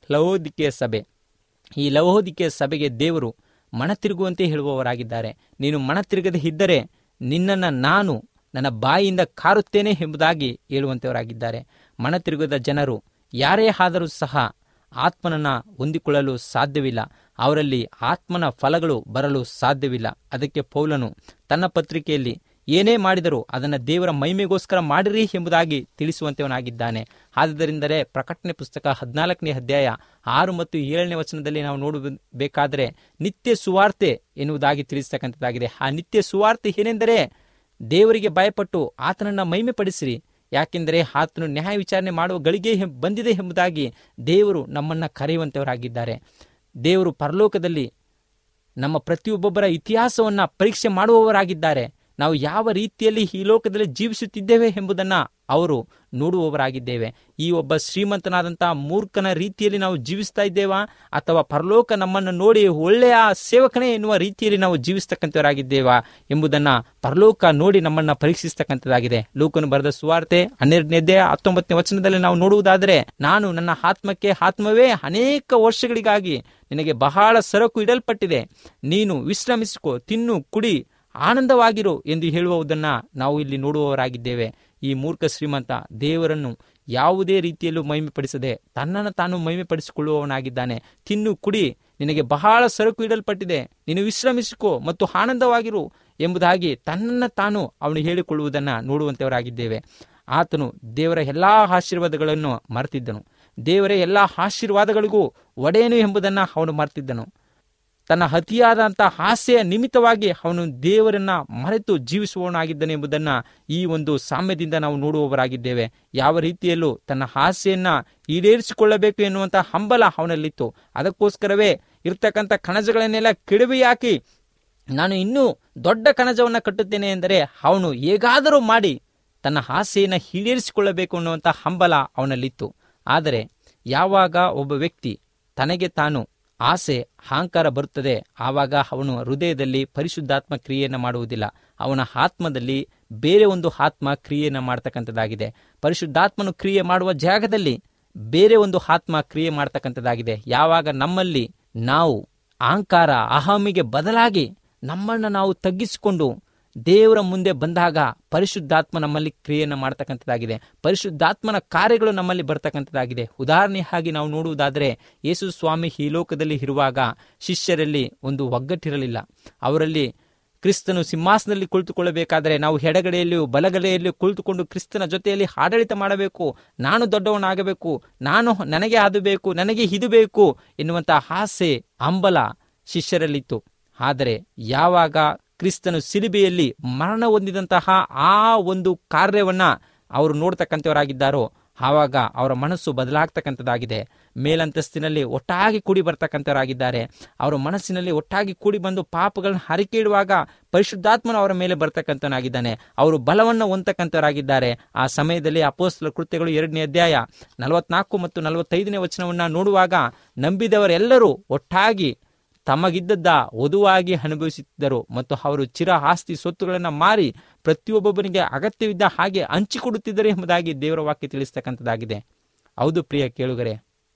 ಲವೋದಿಕೆಯ ಸಭೆ ಈ ಲವೋದಿಕೆಯ ಸಭೆಗೆ ದೇವರು ಮನ ತಿರುಗುವಂತೆ ಹೇಳುವವರಾಗಿದ್ದಾರೆ ನೀನು ಮನ ತಿರುಗದೆ ಇದ್ದರೆ ನಿನ್ನನ್ನು ನಾನು ನನ್ನ ಬಾಯಿಯಿಂದ ಕಾರುತ್ತೇನೆ ಎಂಬುದಾಗಿ ಹೇಳುವಂತವರಾಗಿದ್ದಾರೆ ಮನ ತಿರುಗದ ಜನರು ಯಾರೇ ಆದರೂ ಸಹ ಆತ್ಮನನ್ನ ಹೊಂದಿಕೊಳ್ಳಲು ಸಾಧ್ಯವಿಲ್ಲ ಅವರಲ್ಲಿ ಆತ್ಮನ ಫಲಗಳು ಬರಲು ಸಾಧ್ಯವಿಲ್ಲ ಅದಕ್ಕೆ ಪೌಲನು ತನ್ನ ಪತ್ರಿಕೆಯಲ್ಲಿ ಏನೇ ಮಾಡಿದರೂ ಅದನ್ನು ದೇವರ ಮಹಿಮೆಗೋಸ್ಕರ ಮಾಡಿರಿ ಎಂಬುದಾಗಿ ತಿಳಿಸುವಂತವನಾಗಿದ್ದಾನೆ ಆದ್ದರಿಂದಲೇ ಪ್ರಕಟಣೆ ಪುಸ್ತಕ ಹದಿನಾಲ್ಕನೇ ಅಧ್ಯಾಯ ಆರು ಮತ್ತು ಏಳನೇ ವಚನದಲ್ಲಿ ನಾವು ನೋಡಬೇಕಾದರೆ ನಿತ್ಯ ಸುವಾರ್ತೆ ಎನ್ನುವುದಾಗಿ ತಿಳಿಸ್ತಕ್ಕಂಥದ್ದಾಗಿದೆ ಆ ನಿತ್ಯ ಸುವಾರ್ತೆ ಏನೆಂದರೆ ದೇವರಿಗೆ ಭಯಪಟ್ಟು ಆತನನ್ನ ಮಹಿಮೆ ಪಡಿಸಿರಿ ಯಾಕೆಂದರೆ ಆತನು ನ್ಯಾಯ ವಿಚಾರಣೆ ಮಾಡುವ ಗಳಿಗೆ ಹೆಂ- ಬಂದಿದೆ ಎಂಬುದಾಗಿ ದೇವರು ನಮ್ಮನ್ನ ಕರೆಯುವಂತವರಾಗಿದ್ದಾರೆ ದೇವರು ಪರಲೋಕದಲ್ಲಿ ನಮ್ಮ ಪ್ರತಿಯೊಬ್ಬೊಬ್ಬರ ಇತಿಹಾಸವನ್ನ ಪರೀಕ್ಷೆ ಮಾಡುವವರಾಗಿದ್ದಾರೆ ನಾವು ಯಾವ ರೀತಿಯಲ್ಲಿ ಈ ಲೋಕದಲ್ಲಿ ಜೀವಿಸುತ್ತಿದ್ದೇವೆ ಎಂಬುದನ್ನ ಅವರು ನೋಡುವವರಾಗಿದ್ದೇವೆ ಈ ಒಬ್ಬ ಶ್ರೀಮಂತನಾದಂತಹ ಮೂರ್ಖನ ರೀತಿಯಲ್ಲಿ ನಾವು ಜೀವಿಸ್ತಾ ಇದ್ದೇವಾ ಅಥವಾ ಪರಲೋಕ ನಮ್ಮನ್ನು ನೋಡಿ ಒಳ್ಳೆಯ ಸೇವಕನೇ ಎನ್ನುವ ರೀತಿಯಲ್ಲಿ ನಾವು ಜೀವಿಸ್ತಕ್ಕಂಥವರಾಗಿದ್ದೇವಾ ಎಂಬುದನ್ನ ಪರಲೋಕ ನೋಡಿ ನಮ್ಮನ್ನ ಪರೀಕ್ಷಿಸ್ತಕ್ಕಂಥದ್ದಾಗಿದೆ ಲೂಕನು ಬರೆದ ಸುವಾರ್ತೆ ಹನ್ನೆರಡನೇ ಹತ್ತೊಂಬತ್ತನೇ ವಚನದಲ್ಲಿ ನಾವು ನೋಡುವುದಾದರೆ ನಾನು ನನ್ನ ಆತ್ಮಕ್ಕೆ ಆತ್ಮವೇ ಅನೇಕ ವರ್ಷಗಳಿಗಾಗಿ ನಿನಗೆ ಬಹಳ ಸರಕು ಇಡಲ್ಪಟ್ಟಿದೆ ನೀನು ವಿಶ್ರಮಿಸಿಕೋ ತಿನ್ನು ಕುಡಿ ಆನಂದವಾಗಿರು ಎಂದು ಹೇಳುವುದನ್ನ ನಾವು ಇಲ್ಲಿ ನೋಡುವವರಾಗಿದ್ದೇವೆ ಈ ಮೂರ್ಖ ಶ್ರೀಮಂತ ದೇವರನ್ನು ಯಾವುದೇ ರೀತಿಯಲ್ಲೂ ಮಹಿಮೆಪಡಿಸದೆ ತನ್ನನ್ನು ತಾನು ಮಹಿಮೆಪಡಿಸಿಕೊಳ್ಳುವವನಾಗಿದ್ದಾನೆ ತಿನ್ನು ಕುಡಿ ನಿನಗೆ ಬಹಳ ಸರಕು ಇಡಲ್ಪಟ್ಟಿದೆ ನೀನು ವಿಶ್ರಮಿಸಿಕೋ ಮತ್ತು ಆನಂದವಾಗಿರು ಎಂಬುದಾಗಿ ತನ್ನನ್ನು ತಾನು ಅವನು ಹೇಳಿಕೊಳ್ಳುವುದನ್ನು ನೋಡುವಂತವರಾಗಿದ್ದೇವೆ ಆತನು ದೇವರ ಎಲ್ಲಾ ಆಶೀರ್ವಾದಗಳನ್ನು ಮರೆತಿದ್ದನು ದೇವರ ಎಲ್ಲ ಆಶೀರ್ವಾದಗಳಿಗೂ ಒಡೆಯನು ಎಂಬುದನ್ನು ಅವನು ಮರೆತಿದ್ದನು ತನ್ನ ಅತಿಯಾದಂತಹ ಆಸೆಯ ನಿಮಿತ್ತವಾಗಿ ಅವನು ದೇವರನ್ನ ಮರೆತು ಜೀವಿಸುವವನಾಗಿದ್ದನು ಎಂಬುದನ್ನ ಈ ಒಂದು ಸಾಮ್ಯದಿಂದ ನಾವು ನೋಡುವವರಾಗಿದ್ದೇವೆ ಯಾವ ರೀತಿಯಲ್ಲೂ ತನ್ನ ಆಸೆಯನ್ನ ಈಡೇರಿಸಿಕೊಳ್ಳಬೇಕು ಎನ್ನುವಂತಹ ಹಂಬಲ ಅವನಲ್ಲಿತ್ತು ಅದಕ್ಕೋಸ್ಕರವೇ ಇರ್ತಕ್ಕಂಥ ಕಣಜಗಳನ್ನೆಲ್ಲ ಕೆಡವಿ ಹಾಕಿ ನಾನು ಇನ್ನೂ ದೊಡ್ಡ ಕಣಜವನ್ನ ಕಟ್ಟುತ್ತೇನೆ ಎಂದರೆ ಅವನು ಹೇಗಾದರೂ ಮಾಡಿ ತನ್ನ ಆಸೆಯನ್ನು ಈಡೇರಿಸಿಕೊಳ್ಳಬೇಕು ಅನ್ನುವಂಥ ಹಂಬಲ ಅವನಲ್ಲಿತ್ತು ಆದರೆ ಯಾವಾಗ ಒಬ್ಬ ವ್ಯಕ್ತಿ ತನಗೆ ತಾನು ಆಸೆ ಅಹಂಕಾರ ಬರುತ್ತದೆ ಆವಾಗ ಅವನು ಹೃದಯದಲ್ಲಿ ಪರಿಶುದ್ಧಾತ್ಮ ಕ್ರಿಯೆಯನ್ನು ಮಾಡುವುದಿಲ್ಲ ಅವನ ಆತ್ಮದಲ್ಲಿ ಬೇರೆ ಒಂದು ಆತ್ಮ ಕ್ರಿಯೆಯನ್ನು ಮಾಡ್ತಕ್ಕಂಥದ್ದಾಗಿದೆ ಪರಿಶುದ್ಧಾತ್ಮನು ಕ್ರಿಯೆ ಮಾಡುವ ಜಾಗದಲ್ಲಿ ಬೇರೆ ಒಂದು ಆತ್ಮ ಕ್ರಿಯೆ ಮಾಡ್ತಕ್ಕಂಥದ್ದಾಗಿದೆ ಯಾವಾಗ ನಮ್ಮಲ್ಲಿ ನಾವು ಅಹಂಕಾರ ಅಹಮಿಗೆ ಬದಲಾಗಿ ನಮ್ಮನ್ನು ನಾವು ತಗ್ಗಿಸಿಕೊಂಡು ದೇವರ ಮುಂದೆ ಬಂದಾಗ ಪರಿಶುದ್ಧಾತ್ಮ ನಮ್ಮಲ್ಲಿ ಕ್ರಿಯೆಯನ್ನು ಮಾಡ್ತಕ್ಕಂಥದ್ದಾಗಿದೆ ಪರಿಶುದ್ಧಾತ್ಮನ ಕಾರ್ಯಗಳು ನಮ್ಮಲ್ಲಿ ಬರ್ತಕ್ಕಂಥದ್ದಾಗಿದೆ ಉದಾಹರಣೆಯಾಗಿ ನಾವು ನೋಡುವುದಾದರೆ ಯೇಸು ಸ್ವಾಮಿ ಈ ಲೋಕದಲ್ಲಿ ಇರುವಾಗ ಶಿಷ್ಯರಲ್ಲಿ ಒಂದು ಒಗ್ಗಟ್ಟಿರಲಿಲ್ಲ ಅವರಲ್ಲಿ ಕ್ರಿಸ್ತನು ಸಿಂಹಾಸನದಲ್ಲಿ ಕುಳಿತುಕೊಳ್ಳಬೇಕಾದರೆ ನಾವು ಎಡಗಡೆಯಲ್ಲಿಯೂ ಬಲಗಡೆಯಲ್ಲಿಯೂ ಕುಳಿತುಕೊಂಡು ಕ್ರಿಸ್ತನ ಜೊತೆಯಲ್ಲಿ ಆಡಳಿತ ಮಾಡಬೇಕು ನಾನು ದೊಡ್ಡವನಾಗಬೇಕು ನಾನು ನನಗೆ ಅದು ಬೇಕು ನನಗೆ ಇದು ಬೇಕು ಎನ್ನುವಂಥ ಆಸೆ ಹಂಬಲ ಶಿಷ್ಯರಲ್ಲಿತ್ತು ಆದರೆ ಯಾವಾಗ ಕ್ರಿಸ್ತನು ಸಿಲುಬೆಯಲ್ಲಿ ಮರಣ ಹೊಂದಿದಂತಹ ಆ ಒಂದು ಕಾರ್ಯವನ್ನ ಅವರು ನೋಡ್ತಕ್ಕಂಥವರಾಗಿದ್ದಾರೋ ಆವಾಗ ಅವರ ಮನಸ್ಸು ಬದಲಾಗ್ತಕ್ಕಂಥದ್ದಾಗಿದೆ ಮೇಲಂತಸ್ತಿನಲ್ಲಿ ಒಟ್ಟಾಗಿ ಕೂಡಿ ಬರ್ತಕ್ಕಂಥವರಾಗಿದ್ದಾರೆ ಅವರ ಮನಸ್ಸಿನಲ್ಲಿ ಒಟ್ಟಾಗಿ ಕೂಡಿ ಬಂದು ಪಾಪಗಳನ್ನ ಹರಿಕೆ ಇಡುವಾಗ ಪರಿಶುದ್ಧಾತ್ಮನು ಅವರ ಮೇಲೆ ಬರ್ತಕ್ಕಂಥನಾಗಿದ್ದಾನೆ ಅವರು ಬಲವನ್ನು ಹೊಂದತಕ್ಕಂಥವರಾಗಿದ್ದಾರೆ ಆ ಸಮಯದಲ್ಲಿ ಅಪೋಸ್ತಲ ಕೃತ್ಯಗಳು ಎರಡನೇ ಅಧ್ಯಾಯ ನಲವತ್ನಾಲ್ಕು ಮತ್ತು ನಲವತ್ತೈದನೇ ವಚನವನ್ನ ನೋಡುವಾಗ ನಂಬಿದವರೆಲ್ಲರೂ ಒಟ್ಟಾಗಿ ತಮಗಿದ್ದದ್ದ ವಧುವಾಗಿ ಅನುಭವಿಸುತ್ತಿದ್ದರು ಮತ್ತು ಅವರು ಚಿರ ಆಸ್ತಿ ಸೊತ್ತುಗಳನ್ನು ಮಾರಿ ಪ್ರತಿಯೊಬ್ಬೊಬ್ಬನಿಗೆ ಅಗತ್ಯವಿದ್ದ ಹಾಗೆ ಹಂಚಿಕೊಡುತ್ತಿದ್ದರು ಎಂಬುದಾಗಿ ದೇವರ ವಾಕ್ಯ ತಿಳಿಸ್ತಕ್ಕಂಥದ್ದಾಗಿದೆ ಹೌದು ಪ್ರಿಯ ಕೇಳುಗರೆ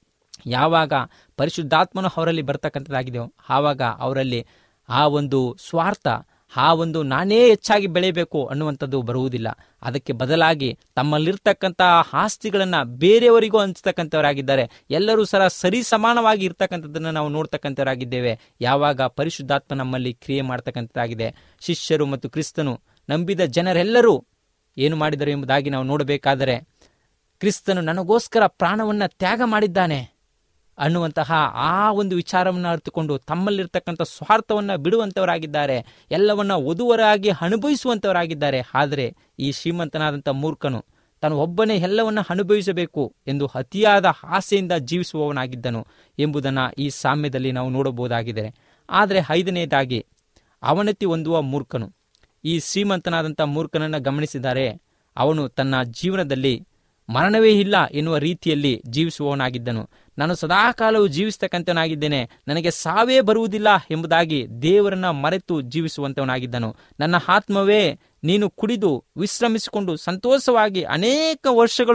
ಯಾವಾಗ ಪರಿಶುದ್ಧಾತ್ಮನು ಅವರಲ್ಲಿ ಬರ್ತಕ್ಕಂಥದ್ದಾಗಿದೆ ಆವಾಗ ಅವರಲ್ಲಿ ಆ ಒಂದು ಸ್ವಾರ್ಥ ಆ ಒಂದು ನಾನೇ ಹೆಚ್ಚಾಗಿ ಬೆಳೆಯಬೇಕು ಅನ್ನುವಂಥದ್ದು ಬರುವುದಿಲ್ಲ ಅದಕ್ಕೆ ಬದಲಾಗಿ ತಮ್ಮಲ್ಲಿರ್ತಕ್ಕಂಥ ಆಸ್ತಿಗಳನ್ನು ಬೇರೆಯವರಿಗೂ ಹಂಚತಕ್ಕಂಥವರಾಗಿದ್ದಾರೆ ಎಲ್ಲರೂ ಸಹ ಸರಿ ಸಮಾನವಾಗಿ ಇರ್ತಕ್ಕಂಥದ್ದನ್ನು ನಾವು ನೋಡ್ತಕ್ಕಂಥವರಾಗಿದ್ದೇವೆ ಯಾವಾಗ ಪರಿಶುದ್ಧಾತ್ಮ ನಮ್ಮಲ್ಲಿ ಕ್ರಿಯೆ ಮಾಡ್ತಕ್ಕಂಥದ್ದಾಗಿದೆ ಶಿಷ್ಯರು ಮತ್ತು ಕ್ರಿಸ್ತನು ನಂಬಿದ ಜನರೆಲ್ಲರೂ ಏನು ಮಾಡಿದರು ಎಂಬುದಾಗಿ ನಾವು ನೋಡಬೇಕಾದರೆ ಕ್ರಿಸ್ತನು ನನಗೋಸ್ಕರ ಪ್ರಾಣವನ್ನು ತ್ಯಾಗ ಮಾಡಿದ್ದಾನೆ ಅನ್ನುವಂತಹ ಆ ಒಂದು ವಿಚಾರವನ್ನು ಅರ್ಥಕೊಂಡು ತಮ್ಮಲ್ಲಿರ್ತಕ್ಕಂಥ ಸ್ವಾರ್ಥವನ್ನ ಬಿಡುವಂತವರಾಗಿದ್ದಾರೆ ಎಲ್ಲವನ್ನ ವಧುವರಾಗಿ ಅನುಭವಿಸುವಂತವರಾಗಿದ್ದಾರೆ ಆದರೆ ಈ ಶ್ರೀಮಂತನಾದಂಥ ಮೂರ್ಖನು ತಾನು ಒಬ್ಬನೇ ಎಲ್ಲವನ್ನ ಅನುಭವಿಸಬೇಕು ಎಂದು ಅತಿಯಾದ ಆಸೆಯಿಂದ ಜೀವಿಸುವವನಾಗಿದ್ದನು ಎಂಬುದನ್ನು ಈ ಸಾಮ್ಯದಲ್ಲಿ ನಾವು ನೋಡಬಹುದಾಗಿದೆ ಆದರೆ ಐದನೇದಾಗಿ ಅವನತಿ ಹೊಂದುವ ಮೂರ್ಖನು ಈ ಶ್ರೀಮಂತನಾದಂಥ ಮೂರ್ಖನನ್ನು ಗಮನಿಸಿದರೆ ಅವನು ತನ್ನ ಜೀವನದಲ್ಲಿ ಮರಣವೇ ಇಲ್ಲ ಎನ್ನುವ ರೀತಿಯಲ್ಲಿ ಜೀವಿಸುವವನಾಗಿದ್ದನು ನಾನು ಸದಾಕಾಲವು ಜೀವಿಸ್ತಕ್ಕಂಥವನಾಗಿದ್ದೇನೆ ನನಗೆ ಸಾವೇ ಬರುವುದಿಲ್ಲ ಎಂಬುದಾಗಿ ದೇವರನ್ನ ಮರೆತು ಜೀವಿಸುವಂತವನಾಗಿದ್ದನು ನನ್ನ ಆತ್ಮವೇ ನೀನು ಕುಡಿದು ವಿಶ್ರಮಿಸಿಕೊಂಡು ಸಂತೋಷವಾಗಿ ಅನೇಕ ವರ್ಷಗಳು